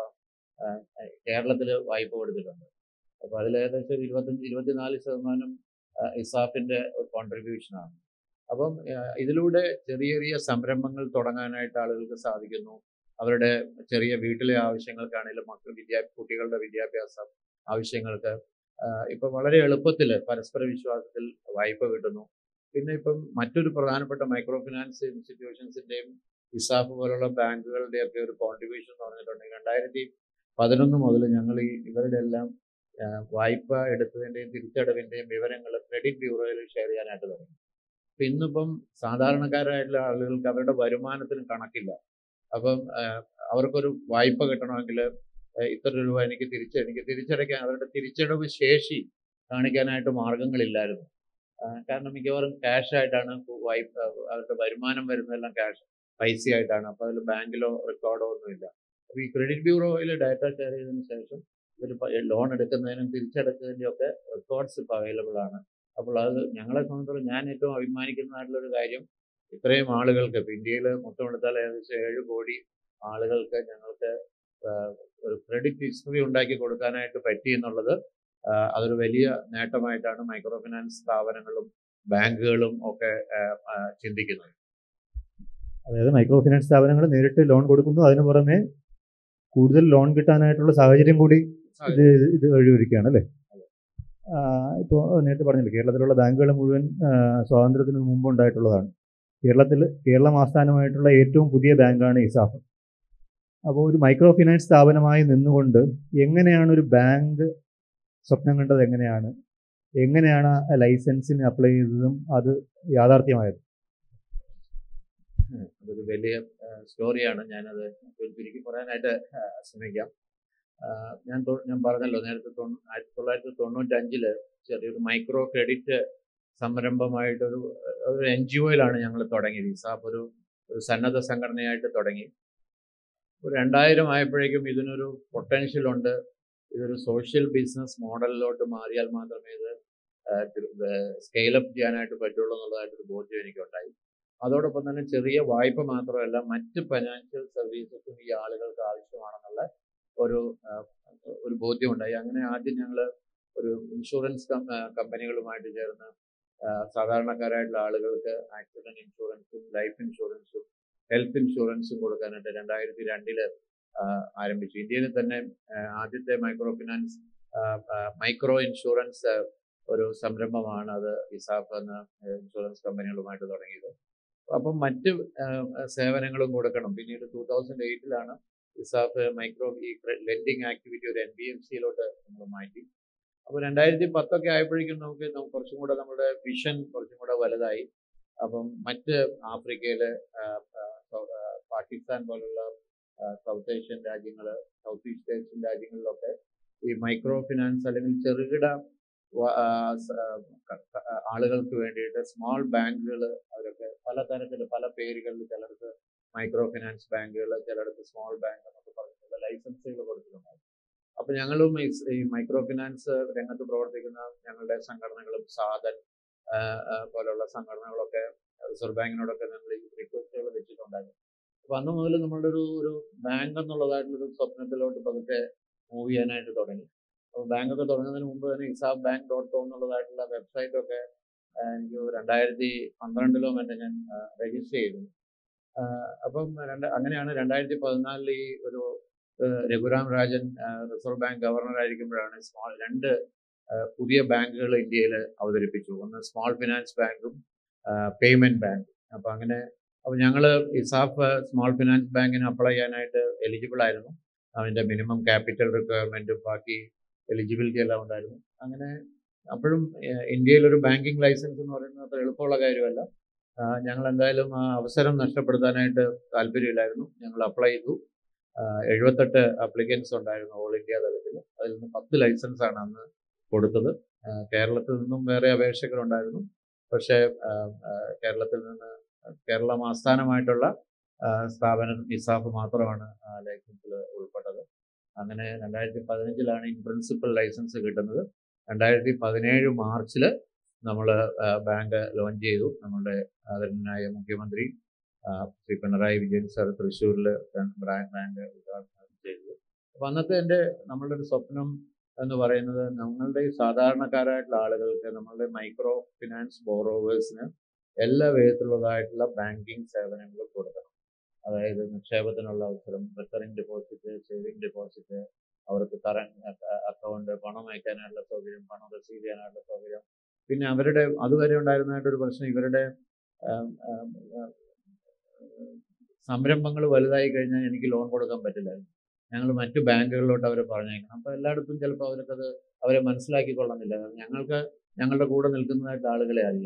കേരളത്തിൽ വായ്പ കൊടുത്തിട്ടുണ്ട് അപ്പോൾ അതിൽ ഏകദേശം ഒരു ഇരുപത്തഞ്ച് ഇരുപത്തിനാല് ശതമാനം ആ, ഇസാഫിന്റെ ഒരു കോൺട്രിബ്യൂഷനാണ് അപ്പം ആ, ഇതിലൂടെ ചെറിയ ചെറിയ സംരംഭങ്ങൾ തുടങ്ങാനായിട്ട് ആളുകൾക്ക് സാധിക്കുന്നു അവരുടെ ചെറിയ വീട്ടിലെ ആവശ്യങ്ങൾക്കാണെങ്കിലും മക്കൾ വിദ്യാ കുട്ടികളുടെ വിദ്യാഭ്യാസ ആവശ്യങ്ങൾക്ക് ആ, ഇപ്പം വളരെ എളുപ്പത്തിൽ പരസ്പര വിശ്വാസത്തിൽ വായ്പ കിട്ടുന്നു പിന്നെ ഇപ്പം മറ്റൊരു പ്രധാനപ്പെട്ട മൈക്രോ ഫിനാൻസ് ഇൻസ്റ്റിറ്റ്യൂഷൻസിന്റെയും ഇസാഫ് പോലുള്ള ബാങ്കുകളുടെയും ഒക്കെ ഒരു കോൺട്രിബ്യൂഷൻ എന്ന് പറഞ്ഞിട്ടുണ്ടെങ്കിൽ രണ്ടായിരത്തി പതിനൊന്ന് മുതൽ ഞങ്ങൾ ഈ ഇവരുടെ എല്ലാം ആ, വായ്പ എടുത്തതിന്റെയും തിരിച്ചടവിന്റെയും വിവരങ്ങൾ ക്രെഡിറ്റ് ബ്യൂറോയിൽ ഷെയർ ചെയ്യാനായിട്ട് തുടങ്ങി അപ്പം ഇന്നിപ്പം സാധാരണക്കാരായിട്ടുള്ള ആളുകൾക്ക് അവരുടെ വരുമാനത്തിന് കണക്കില്ല അപ്പം ആ, അവർക്കൊരു വായ്പ കിട്ടണമെങ്കിൽ ഇത്ര രൂപ എനിക്ക് തിരിച്ച് എനിക്ക് തിരിച്ചടയ്ക്കാൻ അവരുടെ തിരിച്ചടവ് ശേഷി കാണിക്കാനായിട്ട് മാർഗങ്ങളില്ലായിരുന്നു ആ, കാരണം മിക്കവാറും ക്യാഷ് ആയിട്ടാണ് വായ്പ അവരുടെ വരുമാനം വരുന്നതെല്ലാം ക്യാഷ് പൈസ ആയിട്ടാണ് അപ്പോൾ അതിൽ ബാങ്കിലോ റെക്കോർഡോ ഒന്നുമില്ല അപ്പോൾ ഈ ക്രെഡിറ്റ് ബ്യൂറോയിൽ ഡാറ്റ ഷെയർ ചെയ്തതിന് ശേഷം ഇവർ ലോൺ എടുക്കുന്നതിനും തിരിച്ചടക്കുന്നതിൻ്റെ ഒക്കെ റെക്കോർഡ്സ് ഇപ്പോൾ അവൈലബിൾ ആണ് അപ്പോൾ അത് ഞങ്ങളെ സംബന്ധിച്ചിടത്തോളം ഞാൻ ഏറ്റവും അഭിമാനിക്കുന്നതായിട്ടുള്ള ഒരു കാര്യം ഇത്രയും ആളുകൾക്ക് ഇപ്പോൾ ഇന്ത്യയിൽ മൊത്തം എടുത്താൽ ഏകദേശം ഏഴ് കോടി ആളുകൾക്ക് ഞങ്ങൾക്ക് ആ, ഒരു ക്രെഡിറ്റ് ഹിസ്റ്ററി ഉണ്ടാക്കി കൊടുക്കാനായിട്ട് പറ്റി എന്നുള്ളത് ആ, അതൊരു വലിയ നേട്ടമായിട്ടാണ് മൈക്രോ ഫിനാൻസ് സ്ഥാപനങ്ങളും ബാങ്കുകളും ഒക്കെ ആ, ആ, ചിന്തിക്കുന്നത് അതായത് മൈക്രോ ഫിനാൻസ് സ്ഥാപനങ്ങൾ നേരിട്ട് ലോൺ കൊടുക്കുന്നു അതിന് പുറമെ കൂടുതൽ ലോൺ കിട്ടാനായിട്ടുള്ള സാഹചര്യം കൂടി ഇത് ഇത് വഴിയൊരുക്കുകയാണ് അല്ലേ ഇപ്പോൾ നേരത്തെ പറഞ്ഞില്ലേ കേരളത്തിലുള്ള ബാങ്കുകൾ മുഴുവൻ ആ, സ്വാതന്ത്ര്യത്തിന് മുമ്പ് ഉണ്ടായിട്ടുള്ളതാണ് കേരളത്തിൽ കേരളം ആസ്ഥാനമായിട്ടുള്ള ഏറ്റവും പുതിയ ബാങ്കാണ് ഇസാഫ് അപ്പോൾ ഒരു മൈക്രോ ഫിനാൻസ് സ്ഥാപനമായി നിന്നുകൊണ്ട് എങ്ങനെയാണ് ഒരു ബാങ്ക് സ്വപ്നം കണ്ടത് എങ്ങനെയാണ് എങ്ങനെയാണ് ആ ലൈസൻസിന് അപ്ലൈ ചെയ്തതും അത് യാഥാർത്ഥ്യമായത് ഉം. അതൊരു വലിയ സ്റ്റോറിയാണ് ഞാനത് ചുരുക്കി പറയാനായിട്ട് ആ, ശ്രമിക്കാം ആ, ഞാൻ തൊ- ഞാൻ പറഞ്ഞല്ലോ നേരത്തെ തൊണ്ണൂ- ആയിരത്തി തൊള്ളായിരത്തി തൊണ്ണൂറ്റഞ്ചില് ചെറിയൊരു മൈക്രോ ക്രെഡിറ്റ് സംരംഭമായിട്ടൊരു ഒരു എൻ ജി ഒയിലാണ് ഞങ്ങൾ തുടങ്ങിയത് ഇസാഫ് ഒരു ഒരു സന്നദ്ധ സംഘടനയായിട്ട് തുടങ്ങി ഒരു രണ്ടായിരം ആയപ്പോഴേക്കും ഇതിനൊരു പൊട്ടൻഷ്യൽ ഉണ്ട് ഇതൊരു സോഷ്യൽ ബിസിനസ് മോഡലിലോട്ട് മാറിയാൽ മാത്രമേ ഇത് സ്കെയിലപ്പ് ചെയ്യാനായിട്ട് പറ്റുള്ളൂ എന്നുള്ളതായിട്ടൊരു ബോധ്യം എനിക്കുണ്ടായി അതോടൊപ്പം തന്നെ ചെറിയ വായ്പ മാത്രമല്ല മറ്റ് ഫൈനാൻഷ്യൽ സർവീസസും ഈ ആളുകൾക്ക് ആവശ്യമാണെന്നുള്ള ഒരു ആ, ഒരു ബോധ്യമുണ്ടായി അങ്ങനെ ആദ്യം ഞങ്ങൾ ഒരു ഇൻഷുറൻസ് കമ്പനികളുമായിട്ട് ചേർന്ന് ആ, സാധാരണക്കാരായിട്ടുള്ള ആളുകൾക്ക് ആക്സിഡന്റ് ഇൻഷുറൻസും ലൈഫ് ഇൻഷുറൻസും ഹെൽത്ത് ഇൻഷുറൻസും കൊടുക്കാനായിട്ട് രണ്ടായിരത്തി രണ്ടില് ആരംഭിച്ചു ഇന്ത്യയിൽ തന്നെ ആ, ആദ്യത്തെ മൈക്രോ ഫിനാൻസ് മൈക്രോ ഇൻഷുറൻസ് ഒരു സംരംഭമാണ് അത് ഇസാഫ് എന്ന ഇൻഷുറൻസ് കമ്പനികളുമായിട്ട് തുടങ്ങിയത് അപ്പം മറ്റ് ആ, സേവനങ്ങളും കൊടുക്കണം പിന്നീട് ടൂ തൗസൻഡ് എയ്റ്റിലാണ് ഇസാഫ് മൈക്രോ ഈ ലെൻഡിങ് ആക്ടിവിറ്റി ഒരു എൻ ബി എം സിയിലോട്ട് നമ്മൾ മാറ്റി അപ്പോൾ രണ്ടായിരത്തി പത്തൊക്കെ ആയപ്പോഴേക്കും നമുക്ക് നം- കുറച്ചും കൂടെ നമ്മുടെ വിഷൻ കുറച്ചും കൂടെ വലുതായി അപ്പം മറ്റ് ആഫ്രിക്കയിലെ ആ, ആ, സൗ- ആ, പാകിസ്ഥാൻ പോലുള്ള സൗത്ത് ഏഷ്യൻ രാജ്യങ്ങൾ സൗത്ത് ഈസ്റ്റ് ഏഷ്യൻ രാജ്യങ്ങളിലൊക്കെ ഈ മൈക്രോ ഫിനാൻസ് അല്ലെങ്കിൽ ചെറുകിട വ- ആ, സ- ആ, ക- ക- ആ, ആളുകൾക്ക് വേണ്ടിയിട്ട് സ്മോൾ ബാങ്കുകൾ അവരൊക്കെ പല തരത്തിൽ പല പേരുകളിൽ ചിലർക്ക് മൈക്രോ ഫിനാൻസ് ബാങ്കുകൾ ചിലയിടത്ത് സ്മോൾ ബാങ്ക് എന്നൊക്കെ പറഞ്ഞിട്ടുള്ള ലൈസൻസുകൾ കൊടുത്തിട്ടുണ്ടായിരുന്നു അപ്പൊ ഞങ്ങളും ഈ സ് ഈ മൈക്രോ ഫിനാൻസ് രംഗത്ത് പ്രവർത്തിക്കുന്ന ഞങ്ങളുടെ സംഘടനകളും സാധൻ ആ, ആ, പോലുള്ള സംഘടനകളൊക്കെ റിസർവ് ബാങ്കിനോടൊക്കെ ഞങ്ങൾ ഈ റിക്വസ്റ്റുകൾ വെച്ചിട്ടുണ്ടായിരുന്നു അപ്പൊ അന്ന് മുതൽ നമ്മളുടെ ഒരു ഒരു ബാങ്ക് എന്നുള്ളതായിട്ടുള്ളൊരു സ്വപ്നത്തിലോട്ട് പതുക്കെ മൂവ് ചെയ്യാനായിട്ട് തുടങ്ങി അപ്പോൾ ബാങ്കൊക്കെ തുടങ്ങുന്നതിന് മുമ്പ് തന്നെ ഇസാബ് ബാങ്ക് ഡോട്ട് കോം എന്നുള്ളതായിട്ടുള്ള വെബ്സൈറ്റ് ഒക്കെ ആ, എനിക്ക് രണ്ടായിരത്തി പന്ത്രണ്ടിലോ മറ്റേ ഞാൻ രജിസ്റ്റർ ചെയ്തു ആ, അപ്പം രണ്ട് അങ്ങനെയാണ് രണ്ടായിരത്തി പതിനാലിൽ ഈ ഒരു ആ, രഘുറാം രാജൻ ആ, റിസർവ് ബാങ്ക് ഗവർണർ ആയിരിക്കുമ്പോഴാണ് സ്മോൾ രണ്ട് ആ, പുതിയ ബാങ്കുകൾ ഇന്ത്യയിൽ അവതരിപ്പിച്ചു ഒന്ന് സ്മോൾ ഫിനാൻസ് ബാങ്കും പേയ്മെന്റ് ബാങ്ക് അപ്പൊ അങ്ങനെ അപ്പൊ ഞങ്ങൾ ഇസാഫ് സ്മോൾ ഫിനാൻസ് ബാങ്കിന് അപ്ലൈ ചെയ്യാനായിട്ട് എലിജിബിൾ ആയിരുന്നു അതിന്റെ മിനിമം ക്യാപിറ്റൽ റിക്വയർമെന്റും ബാക്കി എലിജിബിലിറ്റി എല്ലാം ഉണ്ടായിരുന്നു അങ്ങനെ അപ്പോഴും ഏഹ്, ഇന്ത്യയിൽ ഒരു ബാങ്കിങ് ലൈസൻസ് എന്ന് പറയുന്നത് അത്ര എളുപ്പമുള്ള കാര്യമല്ല ആ, ഞങ്ങൾ എന്തായാലും ആ അവസരം നഷ്ടപ്പെടുത്താനായിട്ട് താല്പര്യമില്ലായിരുന്നു ഞങ്ങൾ അപ്ലൈ ചെയ്തു ആ, എഴുപത്തെട്ട് അപ്ലിക്കൻസ് ഉണ്ടായിരുന്നു ഓൾ ഇന്ത്യ തലത്തിൽ അതിൽ നിന്ന് പത്ത് ലൈസൻസ് ആണ് അന്ന് കൊടുത്തത് ആ, കേരളത്തിൽ നിന്നും വേറെ അപേക്ഷകരുണ്ടായിരുന്നു പക്ഷേ ആ, ആ, കേരളത്തിൽ നിന്ന് കേരളം ആസ്ഥാനമായിട്ടുള്ള ആ, സ്ഥാപനം ഇസാഫ് മാത്രമാണ് ആ ലൈസൻസിൽ ഉൾപ്പെട്ടത് അങ്ങനെ രണ്ടായിരത്തി പതിനഞ്ചിലാണ് ഇൻ പ്രിൻസിപ്പൽ ലൈസൻസ് കിട്ടുന്നത് രണ്ടായിരത്തി പതിനേഴ് മാർച്ചിൽ നമ്മൾ ബാങ്ക് ലോഞ്ച് ചെയ്തു നമ്മളുടെ ആദരണീയനായ മുഖ്യമന്ത്രി ആ, ശ്രീ പിണറായി വിജയൻ സാർ തൃശ്ശൂരിൽ ബാങ്ക് ഉദ്ഘാടനം ചെയ്തത് അപ്പോൾ അന്നത്തെ എൻ്റെ നമ്മളുടെ ഒരു സ്വപ്നം എന്ന് പറയുന്നത് നമ്മളുടെ ഈ സാധാരണക്കാരായിട്ടുള്ള ആളുകൾക്ക് നമ്മളുടെ മൈക്രോ ഫിനാൻസ് ബോറോവേഴ്സിന് എല്ലാ വിധത്തിലുള്ളതായിട്ടുള്ള ബാങ്കിങ് സേവനങ്ങളും കൊടുക്കണം അതായത് നിക്ഷേപത്തിനുള്ള അവസരം റിക്കറിംഗ് ഡെപ്പോസിറ്റ് സേവിംഗ് ഡെപ്പോസിറ്റ് അവർക്ക് കറണ്ട് അക്കൗണ്ട് പണം അയക്കാനായിട്ടുള്ള സൗകര്യം പണം റിസീവ് ചെയ്യാനായിട്ടുള്ള സൗകര്യം പിന്നെ അവരുടെ അതുവരെ ഉണ്ടായിരുന്നതായിട്ടൊരു പ്രശ്നം ഇവരുടെ ആം, ആം, ആ, സംരംഭങ്ങൾ വലുതായി കഴിഞ്ഞാൽ എനിക്ക് ലോൺ കൊടുക്കാൻ പറ്റില്ലായിരുന്നു ഞങ്ങൾ മറ്റു ബാങ്കുകളിലോട്ട് അവരെ പറഞ്ഞേക്കണം അപ്പോൾ എല്ലായിടത്തും ചിലപ്പോൾ അവർക്കത് അവരെ മനസ്സിലാക്കിക്കൊള്ളുന്നില്ല ഞങ്ങൾക്ക് ഞങ്ങളുടെ കൂടെ നിൽക്കുന്നതായിട്ട് ആളുകളെ അറിയാം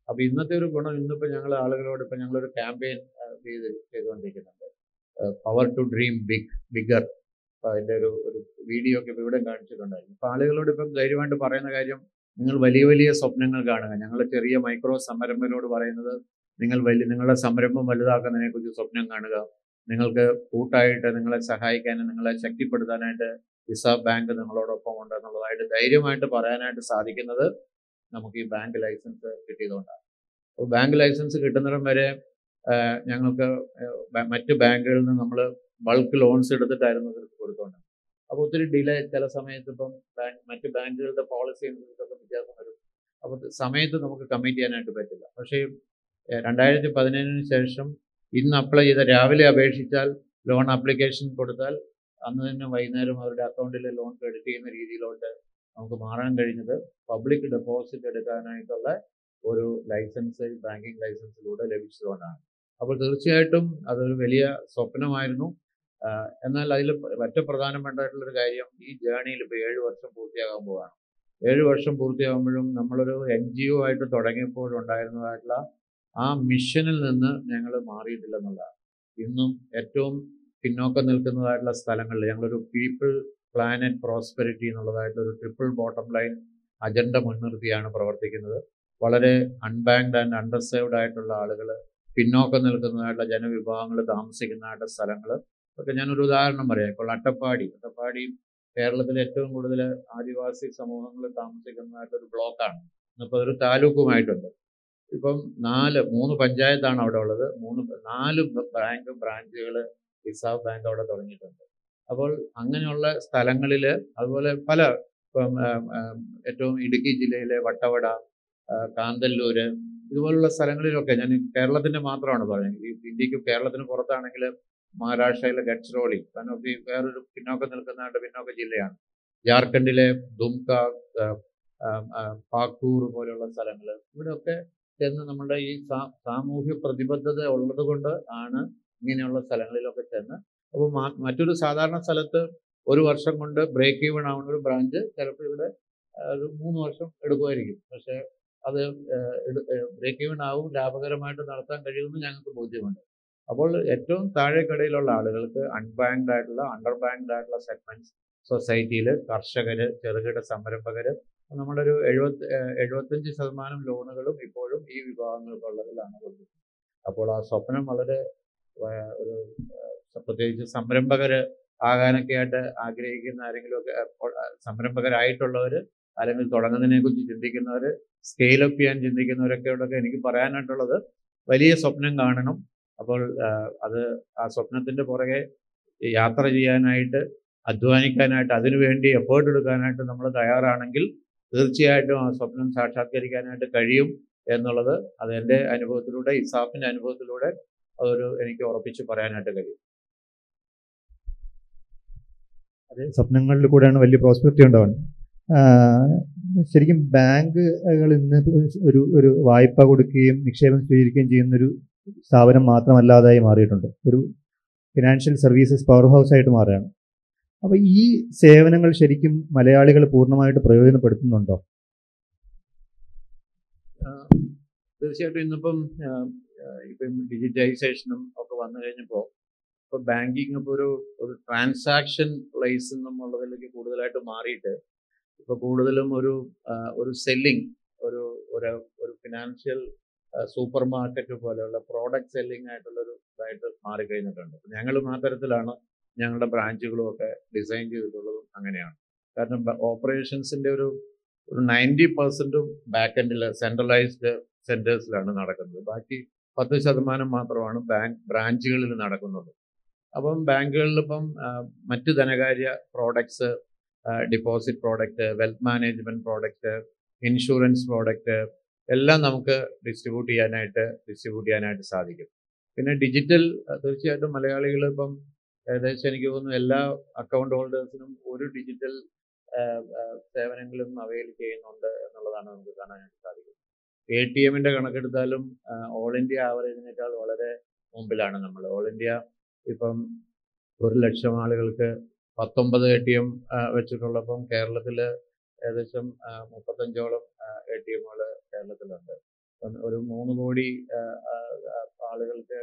അപ്പോൾ ഇന്നത്തെ ഒരു ഗുണം ഇന്നിപ്പോൾ ഞങ്ങൾ ആളുകളോട് ഇപ്പം ഞങ്ങളൊരു ക്യാമ്പയിൻ ചെയ്ത് ചെയ്തുകൊണ്ടിരിക്കുന്നുണ്ട് power to dream big bigger അപ്പോൾ അതിൻ്റെ ഒരു ഒരു വീഡിയോ ഒക്കെ ഇപ്പോൾ ഇവിടെ കാണിച്ചിട്ടുണ്ടായിരുന്നു അപ്പോൾ ആളുകളോട് ഇപ്പം ധൈര്യമായിട്ട് പറയുന്ന കാര്യം നിങ്ങൾ വലിയ വലിയ സ്വപ്നങ്ങൾ കാണുക ഞങ്ങൾ ചെറിയ മൈക്രോ സംരംഭകരോട് പറയുന്നത് നിങ്ങൾ വലിയ നിങ്ങളുടെ സംരംഭം വലുതാക്കുന്നതിനെക്കുറിച്ച് സ്വപ്നം കാണുക നിങ്ങൾക്ക് കൂട്ടായിട്ട് നിങ്ങളെ സഹായിക്കാനും നിങ്ങളെ ശക്തിപ്പെടുത്താനായിട്ട് റിസർവ് ബാങ്ക് നിങ്ങളോടൊപ്പം ഉണ്ട് എന്നുള്ളതായിട്ട് ധൈര്യമായിട്ട് പറയാനായിട്ട് സാധിക്കുന്നത് നമുക്ക് ഈ ബാങ്ക് ലൈസൻസ് കിട്ടിയതുകൊണ്ടാണ് അപ്പോൾ ബാങ്ക് ലൈസൻസ് കിട്ടുന്നിടം വരെ ഞങ്ങൾക്ക് മറ്റ് ബാങ്കുകളിൽ നിന്ന് നമ്മൾ ബൾക്ക് ലോൺസ് എടുത്തിട്ടായിരുന്നു ഇത് കൊടുത്തോണ്ട് അപ്പോൾ ഒത്തിരി ഡിലേ ചില സമയത്ത് ഇപ്പം ബാങ്ക് മറ്റ് ബാങ്കുകളുടെ പോളിസി അനുസരിച്ചൊക്കെ വ്യത്യാസം വരും അപ്പോൾ സമയത്ത് നമുക്ക് കമ്മിറ്റ് ചെയ്യാനായിട്ട് പറ്റില്ല പക്ഷേ രണ്ടായിരത്തി പതിനേഴിന് ശേഷം ഇന്ന് അപ്ലൈ ചെയ്ത രാവിലെ അപേക്ഷിച്ചാൽ ലോൺ ആപ്ലിക്കേഷൻ കൊടുത്താൽ അന്ന് തന്നെ വൈകുന്നേരം അവരുടെ അക്കൗണ്ടിൽ ലോൺ ക്രെഡിറ്റ് ചെയ്യുന്ന രീതിയിലോട്ട് നമുക്ക് മാറാൻ കഴിഞ്ഞത് പബ്ലിക് ഡെപ്പോസിറ്റ് എടുക്കാനായിട്ടുള്ള ഒരു ലൈസൻസ് ബാങ്കിങ് ലൈസൻസിലൂടെ ലഭിച്ചതുകൊണ്ടാണ് അപ്പോൾ തീർച്ചയായിട്ടും അതൊരു വലിയ സ്വപ്നമായിരുന്നു എന്നാൽ അതിൽ ഏറ്റവും പ്രധാനപ്പെട്ടതായിട്ടുള്ളൊരു കാര്യം ഈ ജേണിയിൽ ഇപ്പോൾ ഏഴ് വർഷം പൂർത്തിയാകാൻ പോവുകയാണ് ഏഴ് വർഷം പൂർത്തിയാകുമ്പോഴും നമ്മളൊരു എൻ ജി ഒ ആയിട്ട് തുടങ്ങിയപ്പോഴുണ്ടായിരുന്നതായിട്ടുള്ള ആ മിഷനിൽ നിന്ന് ഞങ്ങൾ മാറിയിട്ടില്ലെന്നുള്ളതാണ് ഇന്നും ഏറ്റവും പിന്നോക്കം നിൽക്കുന്നതായിട്ടുള്ള സ്ഥലങ്ങളിൽ ഞങ്ങളൊരു പീപ്പിൾ പ്ലാനറ്റ് പ്രോസ്പെരിറ്റി എന്നുള്ളതായിട്ടുള്ള ഒരു ട്രിപ്പിൾ ബോട്ടം ലൈൻ അജണ്ട മുൻനിർത്തിയാണ് പ്രവർത്തിക്കുന്നത് വളരെ അൺബാങ്ക്ഡ് ആൻഡ് അണ്ടർസേവ്ഡ് ആയിട്ടുള്ള ആളുകൾ പിന്നോക്കം നിൽക്കുന്നതായിട്ടുള്ള ജനവിഭാഗങ്ങൾ താമസിക്കുന്നതായിട്ടുള്ള സ്ഥലങ്ങൾ ഒക്കെ ഞാനൊരു ഉദാഹരണം പറയാം ഇപ്പോൾ അട്ടപ്പാടി അട്ടപ്പാടി കേരളത്തിലെ ഏറ്റവും കൂടുതൽ ആദിവാസി സമൂഹങ്ങൾ താമസിക്കുന്നതായിട്ടൊരു ബ്ലോക്കാണ് ഇന്നിപ്പോൾ ഒരു താലൂക്കുമായിട്ടുണ്ട് ഇപ്പം നാല് മൂന്ന് പഞ്ചായത്താണ് അവിടെ ഉള്ളത് മൂന്ന് നാല് ബാങ്ക് ബ്രാഞ്ചുകൾ റിസർവ് ബാങ്ക് അവിടെ തുടങ്ങിയിട്ടുണ്ട് അപ്പോൾ അങ്ങനെയുള്ള സ്ഥലങ്ങളിൽ അതുപോലെ പല ഇപ്പം ഏറ്റവും ഇടുക്കി ജില്ലയിലെ വട്ടവട കാന്തല്ലൂര് ഇതുപോലുള്ള സ്ഥലങ്ങളിലൊക്കെ ഞാൻ കേരളത്തിന്റെ മാത്രമാണ് പറയുന്നത് ഈ ഇന്ത്യക്ക് കേരളത്തിന് പുറത്താണെങ്കിൽ മഹാരാഷ്ട്രയിലെ ഗഡ്സ്റോളി കാരണം ഈ വേറൊരു പിന്നോക്കം നിൽക്കുന്നതായിട്ട് പിന്നോക്ക ജില്ലയാണ് ജാർഖണ്ഡിലെ ദുംക പാക്കൂർ പോലെയുള്ള സ്ഥലങ്ങൾ ഇവിടെയൊക്കെ ചെന്ന് നമ്മുടെ ഈ സാമൂഹ്യ പ്രതിബദ്ധത ഉള്ളത് കൊണ്ട് ആണ് ഇങ്ങനെയുള്ള സ്ഥലങ്ങളിലൊക്കെ ചെന്ന് അപ്പോൾ മറ്റൊരു സാധാരണ സ്ഥലത്ത് ഒരു വർഷം കൊണ്ട് ബ്രേക്ക് ഈവൺ ആവുന്ന ഒരു ബ്രാഞ്ച് ചിലപ്പോൾ ഇവിടെ ഒരു മൂന്ന് വർഷം എടുക്കുമായിരിക്കും പക്ഷേ അത് ബ്രേക്ക് ഈവൺ ആവും ലാഭകരമായിട്ട് നടത്താൻ കഴിയുമെന്ന് ഞങ്ങൾക്ക് ബോധ്യമുണ്ട് അപ്പോൾ ഏറ്റവും താഴേക്കടയിലുള്ള ആളുകൾക്ക് അൺബാങ്ക്ഡ് ആയിട്ടുള്ള അണ്ടർ ബാങ്ക്ഡ് ആയിട്ടുള്ള സെഗ്മെന്റ്സ് സൊസൈറ്റിയിൽ കർഷകർ ചെറുകിട സംരംഭകർ നമ്മുടെ ഒരു എഴുപത്തി എഴുപത്തഞ്ച് ശതമാനം ലോണുകളും ഇപ്പോഴും ഈ വിഭാഗങ്ങൾക്കുള്ളതിലാണ് കൊടുക്കുന്നത് അപ്പോൾ ആ സ്വപ്നം വളരെ ഒരു പ്രത്യേകിച്ച് സംരംഭകർ ആകാനൊക്കെ ആയിട്ട് ആഗ്രഹിക്കുന്ന ആരെങ്കിലുമൊക്കെ സംരംഭകരായിട്ടുള്ളവർ അല്ലെങ്കിൽ തുടങ്ങുന്നതിനെ കുറിച്ച് ചിന്തിക്കുന്നവർ സ്കെയിൽ അപ്പ് ചെയ്യാൻ ചിന്തിക്കുന്നവരൊക്കെ എനിക്ക് പറയാനായിട്ടുള്ളത് വലിയ സ്വപ്നം കാണണം അപ്പോൾ അത് ആ സ്വപ്നത്തിൻ്റെ പുറകെ യാത്ര ചെയ്യാനായിട്ട് അധ്വാനിക്കാനായിട്ട് അതിനുവേണ്ടി എഫേർട്ട് എടുക്കാനായിട്ട് നമ്മൾ തയ്യാറാണെങ്കിൽ തീർച്ചയായിട്ടും ആ സ്വപ്നം സാക്ഷാത്കരിക്കാനായിട്ട് കഴിയും എന്നുള്ളത് അത് എൻ്റെ അനുഭവത്തിലൂടെ ഇസാഫിൻ്റെ അനുഭവത്തിലൂടെ അതൊരു എനിക്ക് ഉറപ്പിച്ച് പറയാനായിട്ട് കഴിയും അതെ സ്വപ്നങ്ങളിൽ കൂടെയാണ് വലിയ പ്രോസ്പെക്റ്റി ഉണ്ടാവുന്നത് ശരിക്കും ബാങ്കുകൾ ഇന്ന് ഒരു ഒരു വായ്പ കൊടുക്കുകയും നിക്ഷേപം സ്വീകരിക്കുകയും ചെയ്യുന്നൊരു സ്ഥാപനം മാത്രമല്ലാതായി മാറിയിട്ടുണ്ട് ഒരു ഫിനാൻഷ്യൽ സർവീസസ് പവർ ഹൗസ് ആയിട്ട് മാറുകയാണ് അപ്പോൾ ഈ സേവനങ്ങൾ ശരിക്കും മലയാളികൾ പൂർണ്ണമായിട്ട് പ്രയോജനപ്പെടുത്തുന്നുണ്ടോ തീർച്ചയായിട്ടും ഇന്നിപ്പം ഇപ്പം ഡിജിറ്റൈസേഷനും ഒക്കെ വന്നു കഴിഞ്ഞപ്പോൾ ഇപ്പോൾ ബാങ്കിങ് ഇപ്പോൾ ഒരു ഒരു ട്രാൻസാക്ഷൻ പ്ലേസ് എന്നുള്ളതിലേക്ക് കൂടുതലായിട്ട് മാറിയിട്ട് ഇപ്പോൾ കൂടുതലും ഒരു ഒരു സെല്ലിംഗ് ഒരു ഒരു ഒരു ഫിനാൻഷ്യൽ സൂപ്പർ മാർക്കറ്റ് പോലെയുള്ള പ്രോഡക്റ്റ് സെല്ലിംഗ് ആയിട്ടുള്ള ഒരു ഇതായിട്ട് മാറിക്കഴിഞ്ഞിട്ടുണ്ട് ഞങ്ങളും ആ തരത്തിലാണ് ഞങ്ങളുടെ ബ്രാഞ്ചുകളും ഒക്കെ ഡിസൈൻ ചെയ്തിട്ടുള്ളതും അങ്ങനെയാണ് കാരണം ഓപ്പറേഷൻസിന്റെ ഒരു ഒരു നയൻറ്റി പെർസെൻറ്റും ബാക്ക് എൻഡിൽ സെൻട്രലൈസ്ഡ് സെൻറ്റേഴ്സിലാണ് നടക്കുന്നത് ബാക്കി പത്ത് ശതമാനം മാത്രമാണ് ബാങ്ക് ബ്രാഞ്ചുകളിൽ നടക്കുന്നത് അപ്പം ബാങ്കുകളിൽ ഇപ്പം മറ്റ് ധനകാര്യ products deposit product wealth management product insurance product എല്ലാം നമുക്ക് ഡിസ്ട്രിബ്യൂട്ട് ചെയ്യാനായിട്ട് ഡിസ്ട്രിബ്യൂട്ട് ചെയ്യാനായിട്ട് സാധിക്കും പിന്നെ ഡിജിറ്റൽ തീർച്ചയായിട്ടും മലയാളികൾ ഇപ്പം ഏകദേശം എനിക്ക് തോന്നുന്നു എല്ലാ അക്കൗണ്ട് ഹോൾഡേഴ്സിനും ഒരു ഡിജിറ്റൽ സേവനങ്ങളും അവൈൽ ചെയ്യുന്നുണ്ട് എന്നുള്ളതാണ് നമുക്ക് കാണാനായിട്ട് സാധിക്കുന്നത് എ ടി എമ്മിൻ്റെ കണക്കെടുത്താലും ഓൾ ഇന്ത്യ ആവറേജിനേക്കാൾ വളരെ മുമ്പിലാണ് നമ്മൾ ഓൾ ഇന്ത്യ ഇപ്പം ഒരു ലക്ഷം ആളുകൾക്ക് പത്തൊമ്പത് എ ടി എം വെച്ചിട്ടുള്ളപ്പം കേരളത്തിൽ ഏകദേശം മുപ്പത്തഞ്ചോളം എ ടി എമ്മുകൾ കേരളത്തിലുണ്ട് ഇപ്പം ഒരു മൂന്ന് കോടി ആ, ആ, ആ, ആളുകൾക്ക്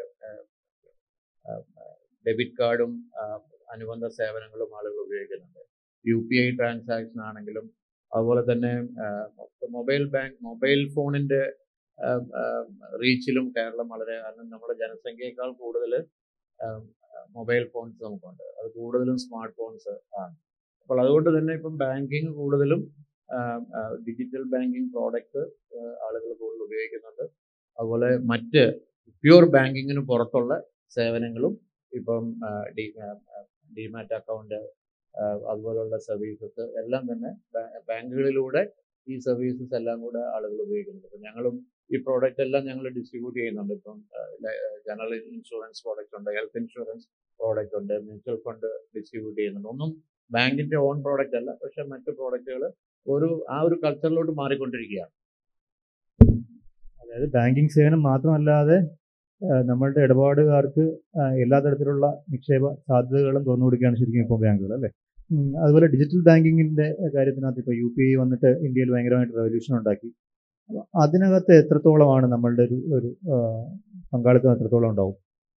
ഡെബിറ്റ് കാർഡും അനുബന്ധ സേവനങ്ങളും ആളുകൾ ഉപയോഗിക്കുന്നുണ്ട് യു പി ഐ ട്രാൻസാക്ഷൻ ആണെങ്കിലും അതുപോലെ തന്നെ മൊബൈൽ ബാങ്ക് മൊബൈൽ ഫോണിന്റെ റീച്ചിലും കേരളം വളരെ കാരണം നമ്മുടെ ജനസംഖ്യയേക്കാൾ കൂടുതൽ മൊബൈൽ ഫോൺസ് നമുക്കുണ്ട് അത് കൂടുതലും സ്മാർട്ട് ഫോൺസ് ആണ് അപ്പോൾ അതുകൊണ്ട് തന്നെ ഇപ്പം ബാങ്കിങ് കൂടുതലും ഡിജിറ്റൽ ബാങ്കിങ് പ്രോഡക്റ്റ് ആളുകൾ കൂടുതൽ ഉപയോഗിക്കുന്നുണ്ട് അതുപോലെ മറ്റ് പ്യൂർ ബാങ്കിങ്ങിന് പുറത്തുള്ള സേവനങ്ങളും ഇപ്പം ഡിമാറ്റ് അക്കൗണ്ട് അതുപോലുള്ള സർവീസസ് എല്ലാം തന്നെ ബാങ്കുകളിലൂടെ ഈ സർവീസസ് എല്ലാം കൂടെ ആളുകൾ ഉപയോഗിക്കുന്നുണ്ട് ഇപ്പം ഞങ്ങളും ഈ പ്രോഡക്റ്റ് എല്ലാം ഞങ്ങൾ ഡിസ്ട്രിബ്യൂട്ട് ചെയ്യുന്നുണ്ട് ഇപ്പം ജനറൽ ഇൻഷുറൻസ് പ്രോഡക്റ്റ് ഉണ്ട് ഹെൽത്ത് ഇൻഷുറൻസ് പ്രോഡക്റ്റ് ഉണ്ട് മ്യൂച്വൽ ഫണ്ട് ഡിസ്ട്രിബ്യൂട്ട് ചെയ്യുന്നുണ്ട് ഒന്നും ബാങ്കിന്റെ ഓൺ പ്രോഡക്റ്റ് അല്ല പക്ഷെ മറ്റു പ്രോഡക്റ്റുകൾ ഒരു ആ ഒരു കൾച്ചറിലോട്ട് മാറിക്കൊണ്ടിരിക്കുകയാണ് അതായത് ബാങ്കിങ് സേവനം മാത്രമല്ലാതെ ആ, നമ്മളുടെ ഇടപാടുകാർക്ക് ആ, എല്ലാ തരത്തിലുള്ള നിക്ഷേപ സാധ്യതകളും തുറന്നു കൊടുക്കുകയാണ് ശരിക്കും ഇപ്പോൾ ബാങ്കുകൾ അല്ലേ ഉം, അതുപോലെ ഡിജിറ്റൽ ബാങ്കിങ്ങിന്റെ കാര്യത്തിനകത്ത് ഇപ്പോൾ യു പി ഐ വന്നിട്ട് ഇന്ത്യയിൽ ഭയങ്കരമായിട്ട് റെവല്യൂഷൻ ഉണ്ടാക്കി അപ്പൊ അതിനകത്ത് എത്രത്തോളമാണ് നമ്മളുടെ ഒരു ഒരു ആ, പങ്കാളിത്തം എത്രത്തോളം ഉണ്ടാവും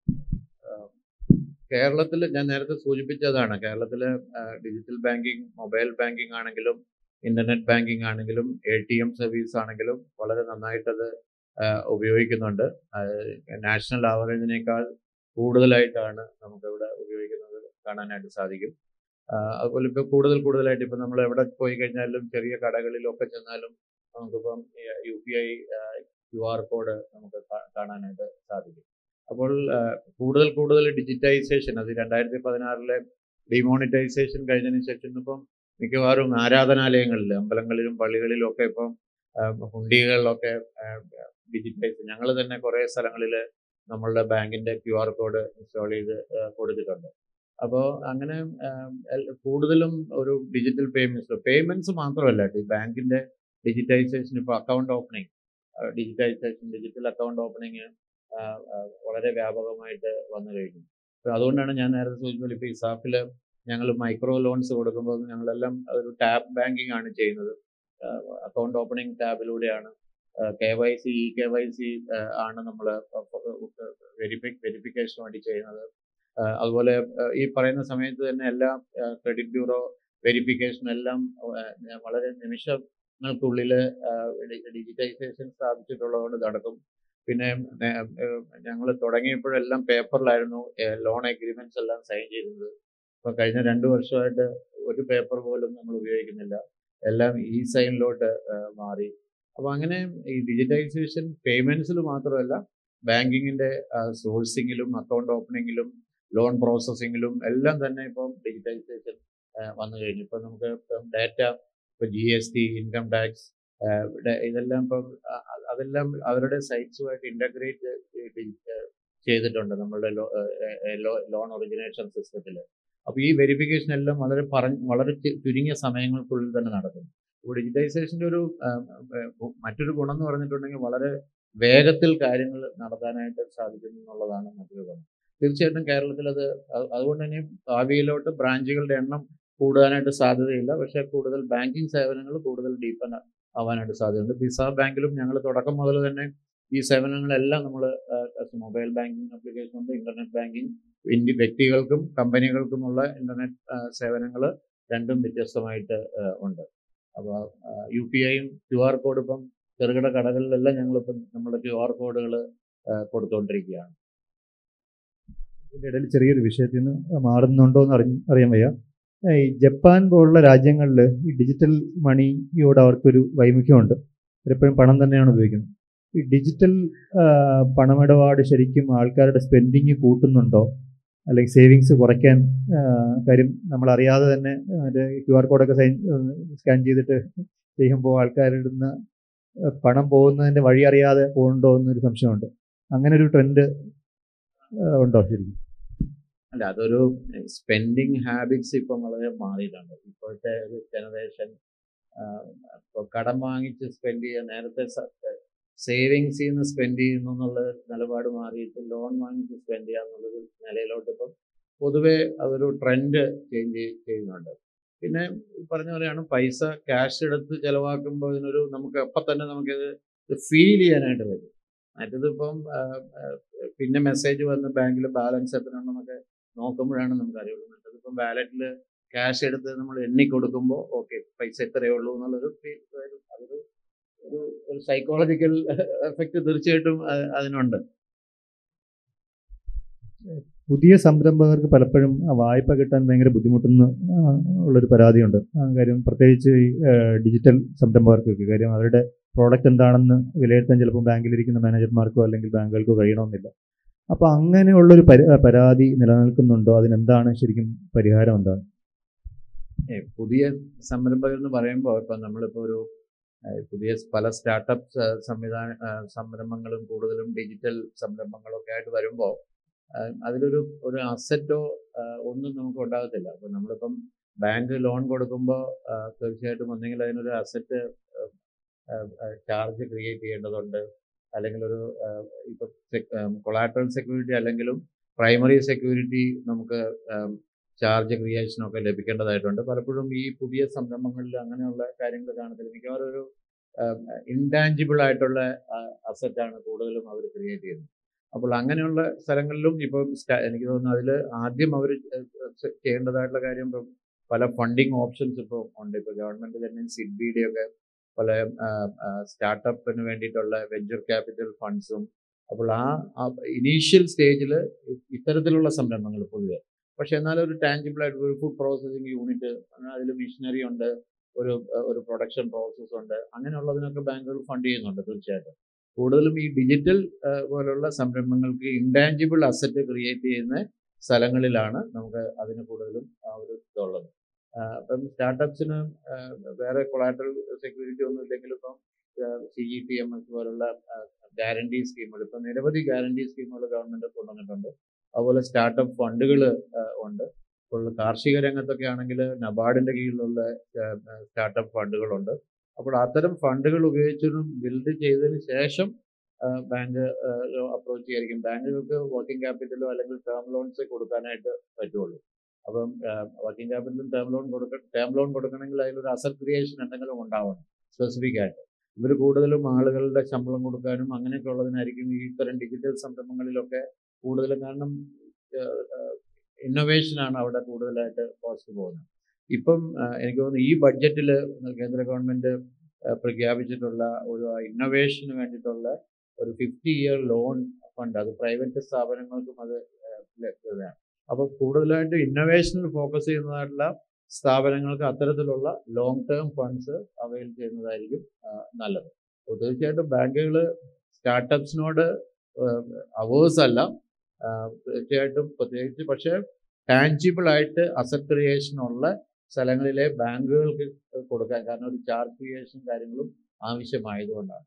കേരളത്തിൽ ഞാൻ നേരത്തെ സൂചിപ്പിച്ചതാണ് കേരളത്തിൽ ഡിജിറ്റൽ ബാങ്കിങ് മൊബൈൽ ബാങ്കിങ് ആണെങ്കിലും ഇന്റർനെറ്റ് ബാങ്കിങ് ആണെങ്കിലും എ ടി എം സർവീസ് ആണെങ്കിലും വളരെ നന്നായിട്ടത് ആ, ഉപയോഗിക്കുന്നുണ്ട് നാഷണൽ ആവറേജിനേക്കാൾ കൂടുതലായിട്ടാണ് നമുക്കിവിടെ ഉപയോഗിക്കുന്നത് കാണാനായിട്ട് സാധിക്കും ആ, അതുപോലെ ഇപ്പോൾ കൂടുതൽ കൂടുതലായിട്ട് ഇപ്പം നമ്മൾ എവിടെ പോയി കഴിഞ്ഞാലും ചെറിയ കടകളിലൊക്കെ ചെന്നാലും നമുക്കിപ്പം U P I Q R code നമുക്ക് കാ- കാണാനായിട്ട് സാധിക്കും അപ്പോൾ ആ, കൂടുതൽ കൂടുതൽ ഡിജിറ്റൈസേഷൻ അത് രണ്ടായിരത്തി പതിനാറിലെ ഡിമോണിറ്റൈസേഷൻ കഴിഞ്ഞതിന് ശേഷം ഇപ്പം മിക്കവാറും ആരാധനാലയങ്ങളിൽ അമ്പലങ്ങളിലും പള്ളികളിലും ഒക്കെ ഇപ്പം ആ, ഹുണ്ടികളിലൊക്കെ ഡിജിറ്റൈസ് ഞങ്ങൾ തന്നെ കുറേ സ്ഥലങ്ങളിൽ നമ്മളുടെ ബാങ്കിന്റെ ക്യു ആർ കോഡ് ഇൻസ്റ്റാൾ ചെയ്ത് ആ, കൊടുത്തിട്ടുണ്ട് അപ്പോൾ അങ്ങനെ ആ, എൽ- കൂടുതലും ഒരു ഡിജിറ്റൽ പേയ്മെന്റ്സ് പേയ്മെന്റ്സ് മാത്രമല്ല ഈ ബാങ്കിന്റെ ഡിജിറ്റൈസേഷൻ ഇപ്പോൾ account opening digitisation digital account opening വളരെ വ്യാപകമായിട്ട് വന്നു കഴിഞ്ഞു അപ്പോൾ അതുകൊണ്ടാണ് ഞാൻ നേരത്തെ സൂചിപ്പിച്ചത് ഇപ്പോൾ ഇസാഫിൽ ഞങ്ങൾ മൈക്രോ ലോൺസ് കൊടുക്കുമ്പോൾ ഞങ്ങളെല്ലാം ഒരു ടാബ് ബാങ്കിങ് ആണ് ചെയ്യുന്നത് അക്കൗണ്ട് ഓപ്പണിംഗ് ടാബിലൂടെയാണ് K Y C E K Y C ആണ് നമ്മൾ വെരിഫൈ വെരിഫിക്കേഷന് വേണ്ടി ചെയ്യുന്നത് ആ, അതുപോലെ ആ, ഈ പറയുന്ന സമയത്ത് തന്നെ എല്ലാ ക്രെഡിറ്റ് ബ്യൂറോ വെരിഫിക്കേഷൻ എല്ലാം ആ, വളരെ നിമിഷങ്ങൾക്കുള്ളിൽ ഡിജിറ്റൈസേഷൻ സ്ഥാപിച്ചിട്ടുള്ളതുകൊണ്ട് നടക്കും പിന്നെ ഞങ്ങൾ തുടങ്ങിയപ്പോഴെല്ലാം പേപ്പറിലായിരുന്നു ലോൺ അഗ്രിമെന്റ്സ് എല്ലാം സൈൻ ചെയ്തിരുന്നത് ഇപ്പം കഴിഞ്ഞ രണ്ട് വർഷമായിട്ട് ഒരു പേപ്പർ പോലും നമ്മൾ ഉപയോഗിക്കുന്നില്ല എല്ലാം ഇ സൈനിലോട്ട് മാറി അപ്പോൾ അങ്ങനെ ഈ ഡിജിറ്റൈസേഷൻ പേയ്മെന്റ്സിൽ മാത്രമല്ല ബാങ്കിങ്ങിന്റെ സോഴ്സിങ്ങിലും അക്കൗണ്ട് ഓപ്പണിങ്ങിലും ലോൺ പ്രോസസ്സിങ്ങിലും എല്ലാം തന്നെ ഇപ്പം ഡിജിറ്റൈസേഷൻ വന്നു കഴിഞ്ഞു ഇപ്പം നമുക്ക് ഇപ്പം ഡാറ്റ ഇപ്പം G S T income tax ഇതെല്ലാം ഇപ്പം ആ, അ- അതെല്ലാം അവരുടെ സൈറ്റ്സുമായിട്ട് ഇൻ്റഗ്രേറ്റ് ചെയ്തിട്ടുണ്ട് നമ്മളുടെ ലോൺ ഒറിജിനേഷൻ സിസ്റ്റത്തിൽ അപ്പോൾ ഈ വെരിഫിക്കേഷൻ എല്ലാം വളരെ പറഞ്ഞ് വളരെ ചു- ചുരുങ്ങിയ സമയങ്ങൾക്കുള്ളിൽ തന്നെ നടക്കും ഇപ്പോൾ ഡിജിറ്റൈസേഷൻ്റെ ഒരു ആ, ആ, മറ്റൊരു ഗുണം എന്ന് പറഞ്ഞിട്ടുണ്ടെങ്കിൽ വളരെ വേഗത്തിൽ കാര്യങ്ങൾ നടത്താനായിട്ട് സാധിക്കുന്നു എന്നുള്ളതാണ് മറ്റൊരു ഗുണം തീർച്ചയായിട്ടും കേരളത്തിൽ അത് അത് അതുകൊണ്ട് തന്നെ ഭാവിയിലോട്ട് ബ്രാഞ്ചുകളുടെ എണ്ണം കൂടാനായിട്ട് സാധ്യതയില്ല പക്ഷേ കൂടുതൽ ബാങ്കിങ് സേവനങ്ങൾ കൂടുതൽ ഡീപ്പൻ ആവാനായിട്ട് സാധ്യതയുണ്ട് വിസ ബാങ്കിലും ഞങ്ങൾ തുടക്കം മുതൽ തന്നെ ഈ സേവനങ്ങളെല്ലാം നമ്മൾ മൊബൈൽ ബാങ്കിങ് ആപ്ലിക്കേഷൻ ഉണ്ട് ഇന്റർനെറ്റ് ബാങ്കിങ് ഇന്ത്യ വ്യക്തികൾക്കും കമ്പനികൾക്കുമുള്ള ഇന്റർനെറ്റ് സേവനങ്ങൾ രണ്ടും വ്യത്യസ്തമായിട്ട് ആ, ഉണ്ട് അപ്പോൾ യു പി ഐയും ക്യു ആർ കോഡ് ഇപ്പം ചെറുകിട കടകളിലെല്ലാം ഞങ്ങളിപ്പം നമ്മുടെ ക്യു ആർ കോഡുകൾ കൊടുത്തുകൊണ്ടിരിക്കുകയാണ് ഇതിന്റെ ഇടയിൽ ചെറിയൊരു വിഷയത്തിൽ നിന്ന് മാറുന്നുണ്ടോ എന്ന് അറിഞ്ഞ അറിയാൻ വയ്യ ഏ, ഈ ജപ്പാൻ പോലുള്ള രാജ്യങ്ങളിൽ ഈ ഡിജിറ്റൽ മണിയോട് അവർക്കൊരു വൈമുഖ്യമുണ്ട് അവരെപ്പോഴും പണം തന്നെയാണ് ഉപയോഗിക്കുന്നത് ഈ ഡിജിറ്റൽ ആ, പണമിടപാട് ശരിക്കും ആൾക്കാരുടെ സ്പെൻഡിങ് കൂട്ടുന്നുണ്ടോ അല്ലെങ്കിൽ സേവിങ്സ് കുറയ്ക്കാൻ ആ, കാര്യം നമ്മൾ അറിയാതെ തന്നെ മറ്റേ ക്യു ആർ കോഡൊക്കെ സൈൻ സ്കാൻ ചെയ്തിട്ട് ചെയ്യുമ്പോൾ ആൾക്കാരുടെ നിന്ന് പണം പോകുന്നതിന്റെ വഴി അറിയാതെ പോകുന്നുണ്ടോ എന്നൊരു സംശയമുണ്ട് അങ്ങനെ ഒരു ട്രെൻഡ് ഉണ്ടോ ശരിക്കും അല്ല അതൊരു സ്പെൻഡിങ് ഹാബിറ്റ്സ് ഇപ്പം വളരെ മാറിയിട്ടുണ്ട് ഇപ്പോഴത്തെ ഒരു ജനറേഷൻ ഇപ്പോൾ കടം വാങ്ങിച്ച് സ്പെൻഡ് ചെയ്യുക നേരത്തെ സേവിങ്സിൽ നിന്ന് സ്പെൻഡ് ചെയ്യുന്നു എന്നുള്ള നിലപാട് മാറിയിട്ട് ലോൺ വാങ്ങിച്ച് സ്പെൻഡ് ചെയ്യുക എന്നുള്ളൊരു നിലയിലോട്ട് ഇപ്പം പൊതുവേ അതൊരു ട്രെൻഡ് ചേഞ്ച് ചെയ്യുന്നുണ്ട് പിന്നെ ഈ പറഞ്ഞ പോലെയാണ് പൈസ ക്യാഷ് എടുത്ത് ചിലവാക്കുമ്പോൾ ഇതിനൊരു നമുക്ക് അപ്പം തന്നെ നമുക്കിത് ഇത് ഫീൽ ചെയ്യാനായിട്ട് പറ്റും മറ്റേതിപ്പം ആ, ആ, പിന്നെ മെസ്സേജ് വന്ന് ബാങ്കിൽ ബാലൻസ് എത്രയുണ്ടെന്നൊക്കെ നോക്കുമ്പോഴാണ് നമുക്ക് അറിയുള്ളൂ മറ്റേതിപ്പം വാലറ്റിൽ ക്യാഷ് എടുത്ത് നമ്മൾ എണ്ണി കൊടുക്കുമ്പോൾ ഓക്കെ പൈസ ഇത്രയേ ഉള്ളൂ എന്നുള്ളൊരു ഫീൽ വരും അതൊരു ഒരു ഒരു സൈക്കോളജിക്കൽ എഫക്റ്റ് തീർച്ചയായിട്ടും അ- അതിനുണ്ട് പുതിയ സംരംഭകർക്ക് പലപ്പോഴും ആ വായ്പ കിട്ടാൻ ഭയങ്കര ബുദ്ധിമുട്ടെന്ന് ആ, ഉള്ളൊരു പരാതിയുണ്ട് ആ കാര്യം പ്രത്യേകിച്ച് ഈ ആ, ഡിജിറ്റൽ സംരംഭകർക്കൊക്കെ കാര്യം അവരുടെ പ്രോഡക്റ്റ് എന്താണെന്ന് വിലയിരുത്താൻ ചിലപ്പോൾ ബാങ്കിലിരിക്കുന്ന മാനേജർമാർക്കോ അല്ലെങ്കിൽ ബാങ്കുകൾക്കോ കഴിയണമെന്നില്ല അപ്പോൾ അങ്ങനെയുള്ളൊരു പരി- പരാതി നിലനിൽക്കുന്നുണ്ടോ അതിനെന്താണ് ശരിക്കും പരിഹാരം എന്താണ് ഏ, പുതിയ സംരംഭകർ എന്ന് പറയുമ്പോൾ ഇപ്പം നമ്മളിപ്പോൾ ഒരു ഏ, പുതിയ പല സ്റ്റാർട്ടപ്പ് സംവിധാന ആ, സംരംഭങ്ങളും കൂടുതലും ഡിജിറ്റൽ സംരംഭങ്ങളൊക്കെ ആയിട്ട് വരുമ്പോൾ അതിലൊരു ഒരു അസറ്റോ ഒന്നും നമുക്ക് ഉണ്ടാകത്തില്ല അപ്പം നമ്മളിപ്പം ബാങ്ക് ലോൺ കൊടുക്കുമ്പോൾ തീർച്ചയായിട്ടും ഒന്നെങ്കിൽ അതിനൊരു അസറ്റ് ചാർജ് ക്രിയേറ്റ് ചെയ്യേണ്ടതുണ്ട് അല്ലെങ്കിൽ ഒരു ഇപ്പം കൊളാട്രൽ സെക്യൂരിറ്റി അല്ലെങ്കിലും പ്രൈമറി സെക്യൂരിറ്റി നമുക്ക് ചാർജ് ക്രിയേഷനൊക്കെ ലഭിക്കേണ്ടതായിട്ടുണ്ട് പലപ്പോഴും ഈ പുതിയ സംരംഭങ്ങളിൽ അങ്ങനെയുള്ള കാര്യങ്ങൾ കാണത്തില്ല മിക്കവാറും ഒരു ഇൻടാഞ്ചിബിൾ ആയിട്ടുള്ള അസറ്റാണ് കൂടുതലും അവർ ക്രിയേറ്റ് ചെയ്യുന്നത് അപ്പോൾ അങ്ങനെയുള്ള സ്ഥലങ്ങളിലും ഇപ്പം സ്റ്റാ- എനിക്ക് തോന്നുന്നു അതിൽ ആദ്യം അവർ ചെയ്യേണ്ടതായിട്ടുള്ള കാര്യം ഇപ്പം പല ഫണ്ടിങ് ഓപ്ഷൻസ് ഇപ്പോൾ ഉണ്ട് ഇപ്പോൾ ഗവൺമെൻറ് തന്നെ സിഡ്ബിയുടെ ഒക്കെ പല സ്റ്റാർട്ടപ്പിന് വേണ്ടിയിട്ടുള്ള വെഞ്ചർ ക്യാപിറ്റൽ ഫണ്ട്സും അപ്പോൾ ആ ഇനീഷ്യൽ സ്റ്റേജിൽ ഇത്തരത്തിലുള്ള സംരംഭങ്ങൾ പൊതുവെ പക്ഷെ എന്നാലും ഒരു ടാഞ്ചിബിൾ ആയിട്ട് ഒരു ഫുഡ് പ്രോസസ്സിംഗ് യൂണിറ്റ് അതിൽ മിഷനറി ഉണ്ട് ഒരു ഒരു പ്രൊഡക്ഷൻ പ്രോസസ്സ് ഉണ്ട് അങ്ങനെയുള്ളതിനൊക്കെ ബാങ്കുകൾ ഫണ്ട് ചെയ്യുന്നുണ്ട് തീർച്ചയായിട്ടും കൂടുതലും ഈ ഡിജിറ്റൽ പോലുള്ള സംരംഭങ്ങൾക്ക് ഇൻടാഞ്ചിബിൾ അസറ്റ് ക്രിയേറ്റ് ചെയ്യുന്ന സ്ഥലങ്ങളിലാണ് നമുക്ക് അതിന് കൂടുതലും ആ ഒരു ഇതുള്ളത് ആ, അപ്പം സ്റ്റാർട്ടപ്സിന് വേറെ കൊളാറ്ററൽ സെക്യൂരിറ്റി ഒന്നും ഇല്ലെങ്കിലും ഇപ്പം C E T M S പോലുള്ള ഗ്യാരണ്ടി സ്കീമുകൾ ഇപ്പം നിരവധി ഗ്യാരണ്ടി സ്കീമുകൾ ഗവൺമെന്റ് കൊണ്ടുവന്നിട്ടുണ്ട് അതുപോലെ സ്റ്റാർട്ടപ്പ് ഫണ്ടുകൾ ഉണ്ട് ഇപ്പോൾ കാർഷിക രംഗത്തൊക്കെ ആണെങ്കിൽ നബാർഡിന്റെ കീഴിലുള്ള സ്റ്റാർട്ടപ്പ് ഫണ്ടുകളുണ്ട് അപ്പോൾ അത്തരം ഫണ്ടുകൾ ഉപയോഗിച്ചും ബിൽഡ് ചെയ്തതിന് ശേഷം ബാങ്ക് അപ്രോച്ച് ചെയ്യായിരിക്കും ബാങ്കുകൾക്ക് വർക്കിംഗ് ക്യാപിറ്റലോ അല്ലെങ്കിൽ ടേം ലോൺസ് കൊടുക്കാനായിട്ട് പറ്റുള്ളൂ അപ്പം വർക്കിംഗ് ക്യാപിറ്റലും ടേം ലോൺ കൊടുക്ക ടേം ലോൺ കൊടുക്കണമെങ്കിൽ അതിലൊരു അസറ്റ് ക്രിയേഷൻ എന്തെങ്കിലും ഉണ്ടാവണം സ്പെസിഫിക് ആയിട്ട് ഇവർ കൂടുതലും ആളുകളുടെ ശമ്പളം കൊടുക്കാനും അങ്ങനെയൊക്കെ ഉള്ളതിനായിരിക്കും ഈ ഇത്തരം ഡിജിറ്റൽ സംരംഭങ്ങളിലൊക്കെ കൂടുതലും കാരണം ഇന്നൊവേഷനാണ് അവിടെ കൂടുതലായിട്ട് കോസ്റ്റ് പോകുന്നത് ഇപ്പം ആ, എനിക്ക് തോന്നുന്നു ഈ ബഡ്ജറ്റിൽ കേന്ദ്ര ഗവൺമെന്റ് ആ, പ്രഖ്യാപിച്ചിട്ടുള്ള ഒരു ഇന്നൊവേഷന് വേണ്ടിയിട്ടുള്ള ഒരു ഫിഫ്റ്റി ഇയർ ലോൺ ഫണ്ട് അത് പ്രൈവറ്റ് സ്ഥാപനങ്ങൾക്കും അത് ആ, ലഭ്യതയാണ് അപ്പോൾ കൂടുതലായിട്ട് ഇന്നൊവേഷനിൽ ഫോക്കസ് ചെയ്യുന്നതായിട്ടുള്ള സ്ഥാപനങ്ങൾക്ക് അത്തരത്തിലുള്ള ലോങ് ടേം ഫണ്ട്സ് അവൈൽ ചെയ്യുന്നതായിരിക്കും ആ, നല്ലത് അപ്പോൾ തീർച്ചയായിട്ടും ബാങ്കുകൾ സ്റ്റാർട്ടപ്സിനോട് അവേഴ്സ് അല്ല ആ, തീർച്ചയായിട്ടും പ്രത്യേകിച്ച് പക്ഷേ ടാഞ്ചിബിൾ ആയിട്ട് അസറ്റ് ക്രിയേഷൻ ഉള്ള സ്ഥലങ്ങളിലെ ബാങ്കുകൾക്ക് കൊടുക്കാൻ കാരണം ഒരു ചാർജ് ക്രിയേഷൻ കാര്യങ്ങളും ആവശ്യമായതുകൊണ്ടാണ്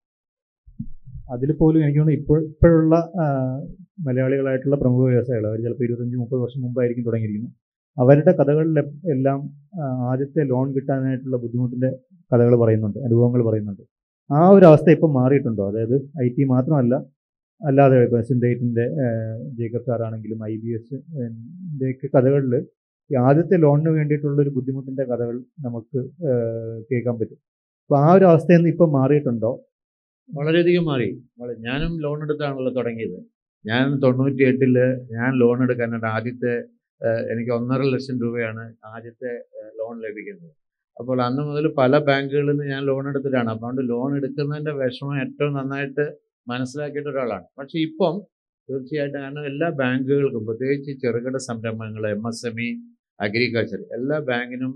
അതിൽ പോലും എനിക്ക് തോന്നുന്നു ഇപ്പോൾ ഇപ്പോഴുള്ള ആ, മലയാളികളായിട്ടുള്ള പ്രമുഖ വ്യവസായികൾ അവർ ചിലപ്പോൾ ഇരുപത്തഞ്ച് മുപ്പത് വർഷം മുമ്പായിരിക്കും തുടങ്ങിയിരിക്കുന്നത് അവരുടെ കഥകളിൽ എല്ലാം ആ, ആദ്യത്തെ ലോൺ കിട്ടാനായിട്ടുള്ള ബുദ്ധിമുട്ടിൻ്റെ കഥകൾ പറയുന്നുണ്ട് അനുഭവങ്ങൾ പറയുന്നുണ്ട് ആ ഒരു അവസ്ഥ ഇപ്പം മാറിയിട്ടുണ്ടോ അതായത് ഐ ടി മാത്രമല്ല അല്ലാതെ ഇപ്പോൾ സിന്തേറ്റിൻ്റെ ജേക്കബ് സാറാണെങ്കിലും ഐ ബി എസ് ഒക്കെ കഥകളിൽ ഈ ആദ്യത്തെ ലോണിന് വേണ്ടിയിട്ടുള്ളൊരു ബുദ്ധിമുട്ടിൻ്റെ കഥകൾ നമുക്ക് ആ, കേൾക്കാൻ പറ്റും അപ്പോൾ ആ ഒരു അവസ്ഥയിൽ നിന്ന് ഇപ്പം മാറിയിട്ടുണ്ടോ വളരെയധികം മാറി വള- ഞാനും ലോൺ എടുത്താണല്ലോ തുടങ്ങിയത് ഞാൻ തൊണ്ണൂറ്റി എട്ടില് ഞാൻ ലോൺ എടുക്കാനായിട്ട് ആദ്യത്തെ ഏഹ്, എനിക്ക് ഒന്നര ലക്ഷം രൂപയാണ് ആദ്യത്തെ ഏഹ്, ലോൺ ലഭിക്കുന്നത് അപ്പോൾ അന്ന് മുതൽ പല ബാങ്കുകളിൽ നിന്ന് ഞാൻ ലോൺ എടുത്തിട്ടാണ് അതുകൊണ്ട് ലോൺ എടുക്കുന്നതിൻ്റെ വിഷമം ഏറ്റവും നന്നായിട്ട് മനസ്സിലാക്കിയിട്ട് ഒരാളാണ് പക്ഷേ ഇപ്പം തീർച്ചയായിട്ടും കാരണം എല്ലാ ബാങ്കുകൾക്കും പ്രത്യേകിച്ച് ചെറുകിട സംരംഭങ്ങൾ M S M E agriculture എല്ലാ ബാങ്കിനും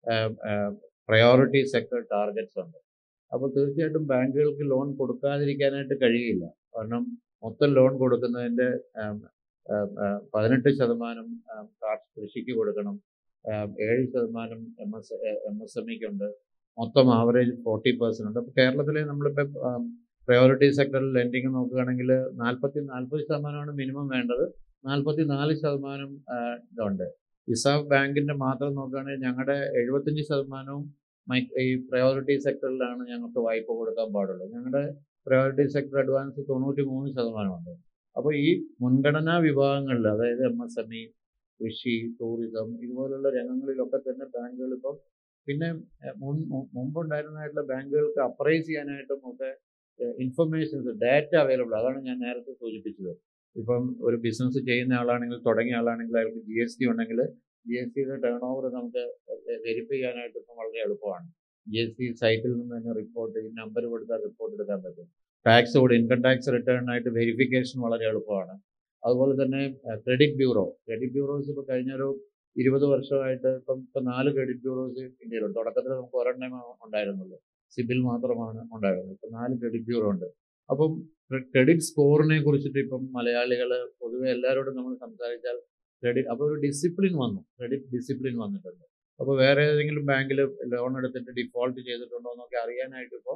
പ്രയോറിറ്റി സെക്ടർ ടാർഗറ്റ്സ് ഉണ്ട് അപ്പോൾ തീർച്ചയായിട്ടും ബാങ്കുകൾക്ക് ലോൺ കൊടുക്കാതിരിക്കാനായിട്ട് കഴിയില്ല കാരണം മൊത്തം ലോൺ കൊടുക്കുന്നതിൻ്റെ ആം, ആം, ആ, പതിനെട്ട് ശതമാനം ആം, കാർഷി- കൃഷിക്ക് കൊടുക്കണം ആം, ഏഴ് ശതമാനം M S M S M ഇക്കുണ്ട് മൊത്തം ആവറേജ് ഫോർട്ടി പെർസെൻ്റ് ഉണ്ട് അപ്പോൾ കേരളത്തിൽ നമ്മളിപ്പോൾ പ്രയോറിറ്റി സെക്ടറിൽ ലെൻഡിങ് നോക്കുകയാണെങ്കിൽ നാൽപ്പത്തി നാൽപ്പത് ശതമാനമാണ് മിനിമം വേണ്ടത് നാൽപ്പത്തി നാല് ശതമാനം ആ, ഇതുണ്ട് റിസർവ് ബാങ്കിൻ്റെ മാത്രം നോക്കുകയാണെങ്കിൽ ഞങ്ങളുടെ എഴുപത്തഞ്ച് ശതമാനവും മൈ ഈ പ്രയോറിറ്റി സെക്ടറിലാണ് ഞങ്ങൾക്ക് വായ്പ കൊടുക്കാൻ പാടുള്ളൂ ഞങ്ങളുടെ പ്രയോറിറ്റി സെക്ടർ അഡ്വാൻസ് തൊണ്ണൂറ്റി മൂന്ന് ശതമാനമുണ്ട് അപ്പോൾ ഈ മുൻഗണനാ വിഭാഗങ്ങളിൽ അതായത് എം എസ് എം ഇ കൃഷി ടൂറിസം ഇതുപോലുള്ള രംഗങ്ങളിലൊക്കെ തന്നെ ബാങ്കുകൾ ഇപ്പം പിന്നെ എഹ്, മുൻ മു- മുമ്പുണ്ടായിരുന്നതായിട്ടുള്ള ബാങ്കുകൾക്ക് അപ്രൈസ് ചെയ്യാനായിട്ടും ഒക്കെ ഇൻഫർമേഷൻസ് ഡാറ്റ അവൈലബിൾ അതാണ് ഞാൻ നേരത്തെ സൂചിപ്പിച്ചത് ഇപ്പം ഒരു ബിസിനസ് ചെയ്യുന്ന ആളാണെങ്കിൽ തുടങ്ങിയ ആളാണെങ്കിൽ അയാൾക്ക് ജി എസ് ടി ഉണ്ടെങ്കിൽ ജി എസ് ടിയുടെ ടേൺ ഓവർ നമുക്ക് വെരിഫൈ ചെയ്യാനായിട്ട് ഇപ്പം വളരെ എളുപ്പമാണ് ജി എസ് ടി സൈറ്റിൽ നിന്ന് തന്നെ റിപ്പോർട്ട് ഈ നമ്പർ കൊടുത്താൽ റിപ്പോർട്ട് എടുക്കാൻ പറ്റും ടാക്സ് കൂടെ ഇൻകം ടാക്സ് റിട്ടേൺ ആയിട്ട് വെരിഫിക്കേഷൻ വളരെ എളുപ്പമാണ് അതുപോലെ തന്നെ ക്രെഡിറ്റ് ബ്യൂറോ ക്രെഡിറ്റ് ബ്യൂറോസ് ഇപ്പോൾ കഴിഞ്ഞൊരു ഇരുപത് വർഷമായിട്ട് ഇപ്പം ഇപ്പം നാല് ക്രെഡിറ്റ് ബ്യൂറോസ് ഇന്ത്യയിലുണ്ട് തുടക്കത്തിൽ നമുക്ക് ഒരെണ്ണമേ ഉണ്ടായിരുന്നുള്ളൂ സിബിൽ മാത്രമാണ് ഉണ്ടായിരുന്നത് ഇപ്പം നാല് ക്രെഡിറ്റ് ബ്യൂറോ ഉണ്ട് അപ്പം ക്രെഡിറ്റ് സ്കോറിനെ കുറിച്ചിട്ട് ഇപ്പം മലയാളികൾ പൊതുവെ എല്ലാവരോടും നമ്മൾ സംസാരിച്ചാൽ ക്രെഡിറ്റ് അപ്പോൾ ഒരു ഡിസിപ്ലിൻ വന്നു ക്രെഡിറ്റ് ഡിസിപ്ലിൻ വന്നിട്ടുണ്ട് അപ്പോൾ വേറെ ഏതെങ്കിലും ബാങ്കിൽ ലോൺ എടുത്തിട്ട് ഡിഫോൾട്ട് ചെയ്തിട്ടുണ്ടോ എന്നൊക്കെ അറിയാനായിട്ട് ഇപ്പോൾ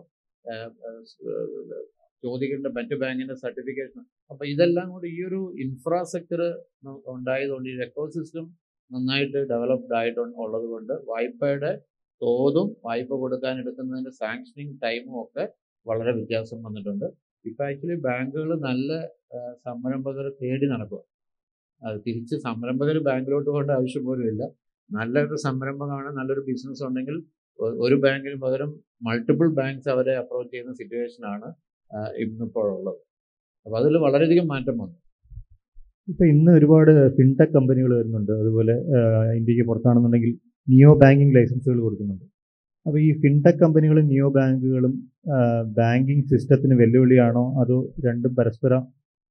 ചോദിക്കേണ്ട മറ്റു ബാങ്കിന്റെ സർട്ടിഫിക്കേഷൻ അപ്പോൾ ഇതെല്ലാം കൂടി ഈ ഒരു ഇൻഫ്രാസ്ട്രക്ചർ ഉണ്ടായതുകൊണ്ട് ഈ എക്കോ സിസ്റ്റം നന്നായിട്ട് ഡെവലപ്ഡ് ആയിട്ട് ഉള്ളത് കൊണ്ട് വായ്പയുടെ തോതും വായ്പ കൊടുക്കാൻ എടുക്കുന്നതിന്റെ സാങ്ഷനിങ് ടൈമും ഒക്കെ വളരെ വ്യത്യാസം വന്നിട്ടുണ്ട് ഇപ്പം ആക്ച്വലി ബാങ്കുകൾ നല്ല സംരംഭകർ തേടി നടക്കുക അത് തിരിച്ച് സംരംഭകർ ബാങ്കിലോട്ട് പോകേണ്ട ആവശ്യം പോലും ഇല്ല നല്ലൊരു സംരംഭമാണ് നല്ലൊരു ബിസിനസ് ഉണ്ടെങ്കിൽ ഒരു ബാങ്കിന് പകരം മൾട്ടിപ്പിൾ ബാങ്ക്സ് അവരെ അപ്രോച്ച് ചെയ്യുന്ന സിറ്റുവേഷനാണ് ഇന്നിപ്പോഴുള്ളത് അപ്പോൾ അതിൽ വളരെയധികം മാറ്റം വന്നു ഇപ്പം ഇന്ന് ഒരുപാട് ഫിൻടെക് കമ്പനികൾ വരുന്നുണ്ട് അതുപോലെ ഇന്ത്യക്ക് പുറത്താണെന്നുണ്ടെങ്കിൽ നിയോ ബാങ്കിങ് ലൈസൻസുകൾ കൊടുക്കുന്നുണ്ട് അപ്പോൾ ഈ ഫിൻടെക് കമ്പനികളും നിയോ ബാങ്കുകളും ബാങ്കിങ് സിസ്റ്റത്തിന് വെല്ലുവിളിയാണോ അതോ രണ്ടും പരസ്പരം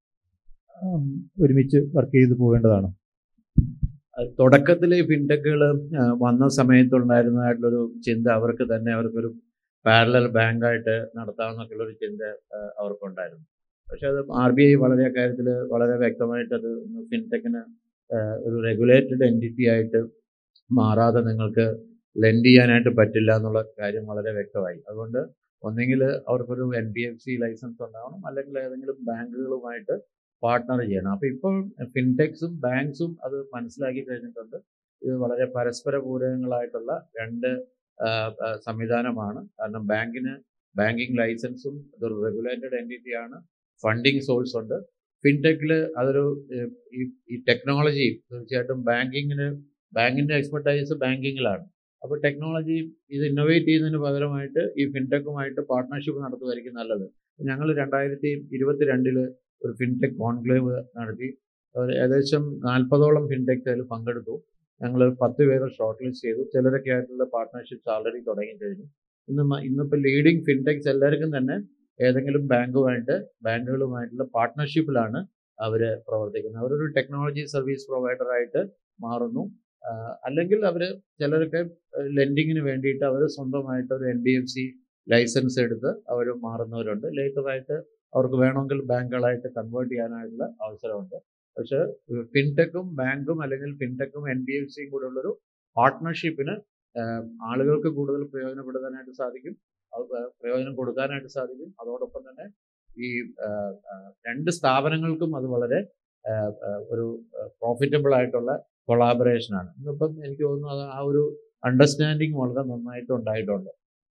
ഒരുമിച്ച് വർക്ക് ചെയ്ത് പോകേണ്ടതാണോ തുടക്കത്തിൽ ഈ ഫിൻടെക്കുകൾ വന്ന സമയത്തുണ്ടായിരുന്നതായിട്ടുള്ളൊരു ചിന്ത അവർക്ക് തന്നെ അവർക്കൊരു പാരലൽ ബാങ്കായിട്ട് നടത്താമെന്നൊക്കെയുള്ളൊരു ചിന്ത അവർക്കുണ്ടായിരുന്നു പക്ഷെ അത് ആർ ബി ഐ വളരെ കാര്യത്തിൽ വളരെ വ്യക്തമായിട്ട് അത് ഫിൻടെക്കിന് ഒരു റെഗുലേറ്റഡ് എൻറ്റിറ്റി ആയിട്ട് മാറാതെ നിങ്ങൾക്ക് ലെൻഡ് ചെയ്യാനായിട്ട് പറ്റില്ല എന്നുള്ള കാര്യം വളരെ വ്യക്തമായി അതുകൊണ്ട് ഒന്നെങ്കിൽ അവർക്കൊരു N B F C licence ഉണ്ടാവണം അല്ലെങ്കിൽ ഏതെങ്കിലും ബാങ്കുകളുമായിട്ട് പാർട്ട്ണർ ചെയ്യണം അപ്പോൾ ഇപ്പോൾ ഫിൻടെക്സും ബാങ്ക്സും അത് മനസ്സിലാക്കി കഴിഞ്ഞിട്ടുണ്ട് ഇത് വളരെ പരസ്പര പൂരകങ്ങളായിട്ടുള്ള രണ്ട് സംവിധാനമാണ് കാരണം ബാങ്കിന് ബാങ്കിങ് ലൈസൻസും ഇതൊരു റെഗുലേറ്റഡ് എൻറ്റിറ്റി ആണ് ഫണ്ടിങ് സോഴ്സ് ഉണ്ട് ഫിൻടെക്കിൽ അതൊരു ഈ ടെക്നോളജി തീർച്ചയായിട്ടും ബാങ്കിങ്ങിന് ബാങ്കിൻ്റെ എക്സ്പെർട്ടൈസ് ബാങ്കിങ്ങിലാണ് അപ്പോൾ ടെക്നോളജി ഇത് ഇന്നോവേറ്റ് ചെയ്യുന്നതിന് പകരമായിട്ട് ഈ ഫിൻടെക്കുമായിട്ട് പാർട്ട്ണർഷിപ്പ് നടത്തുമായിരിക്കും നല്ലത് ഞങ്ങൾ രണ്ടായിരത്തി ഇരുപത്തി രണ്ടില് ഒരു ഫിൻടെക് കോൺക്ലേവ് നടത്തി ഏകദേശം നാൽപ്പതോളം ഫിൻടെക്സ് അതിൽ പങ്കെടുത്തു ഞങ്ങൾ പത്ത് പേരെ ഷോർട്ട് ലിസ്റ്റ് ചെയ്തു ചിലരൊക്കെ ആയിട്ടുള്ള പാർട്ട്ണർഷിപ്സ് ഓൾറെഡി തുടങ്ങി കഴിഞ്ഞു ഇന്ന് ഇന്നിപ്പോൾ ലീഡിങ് ഫിൻടെക്സ് എല്ലാവർക്കും തന്നെ ഏതെങ്കിലും ബാങ്കുമായിട്ട് ബാങ്കുകളുമായിട്ടുള്ള പാർട്ട്ണർഷിപ്പിലാണ് അവർ പ്രവർത്തിക്കുന്നത് അവരൊരു ടെക്നോളജി സർവീസ് പ്രൊവൈഡറായിട്ട് മാറുന്നു അല്ലെങ്കിൽ അവർ ചിലരൊക്കെ ലെൻഡിങ്ങിന് വേണ്ടിയിട്ട് അവർ സ്വന്തമായിട്ട് ഒരു N B F C licence എടുത്ത് അവർ മാറുന്നവരുണ്ട് ലേറ്ററായിട്ട് അവർക്ക് വേണമെങ്കിൽ ബാങ്കുകളായിട്ട് കൺവേർട്ട് ചെയ്യാനായിട്ടുള്ള അവസരമുണ്ട് പക്ഷേ ഫിൻടെക്കും ബാങ്കും അല്ലെങ്കിൽ ഫിൻടെക്കും എൻ ബി എഫ് സിയും കൂടെ ഉള്ളൊരു പാർട്ട്ണർഷിപ്പിന് ആളുകൾക്ക് കൂടുതൽ പ്രയോജനപ്പെടുത്താനായിട്ട് സാധിക്കും അത് പ്രയോജനം കൊടുക്കാനായിട്ട് സാധിക്കും അതോടൊപ്പം തന്നെ ഈ രണ്ട് സ്ഥാപനങ്ങൾക്കും അത് വളരെ ഒരു പ്രോഫിറ്റബിൾ ആയിട്ടുള്ള കൊളാബറേഷനാണ് ഇന്നിപ്പം എനിക്ക് തോന്നുന്നു അത് ആ ഒരു അണ്ടർസ്റ്റാൻഡിങ് വളരെ നന്നായിട്ട് ഉണ്ടായിട്ടുണ്ട്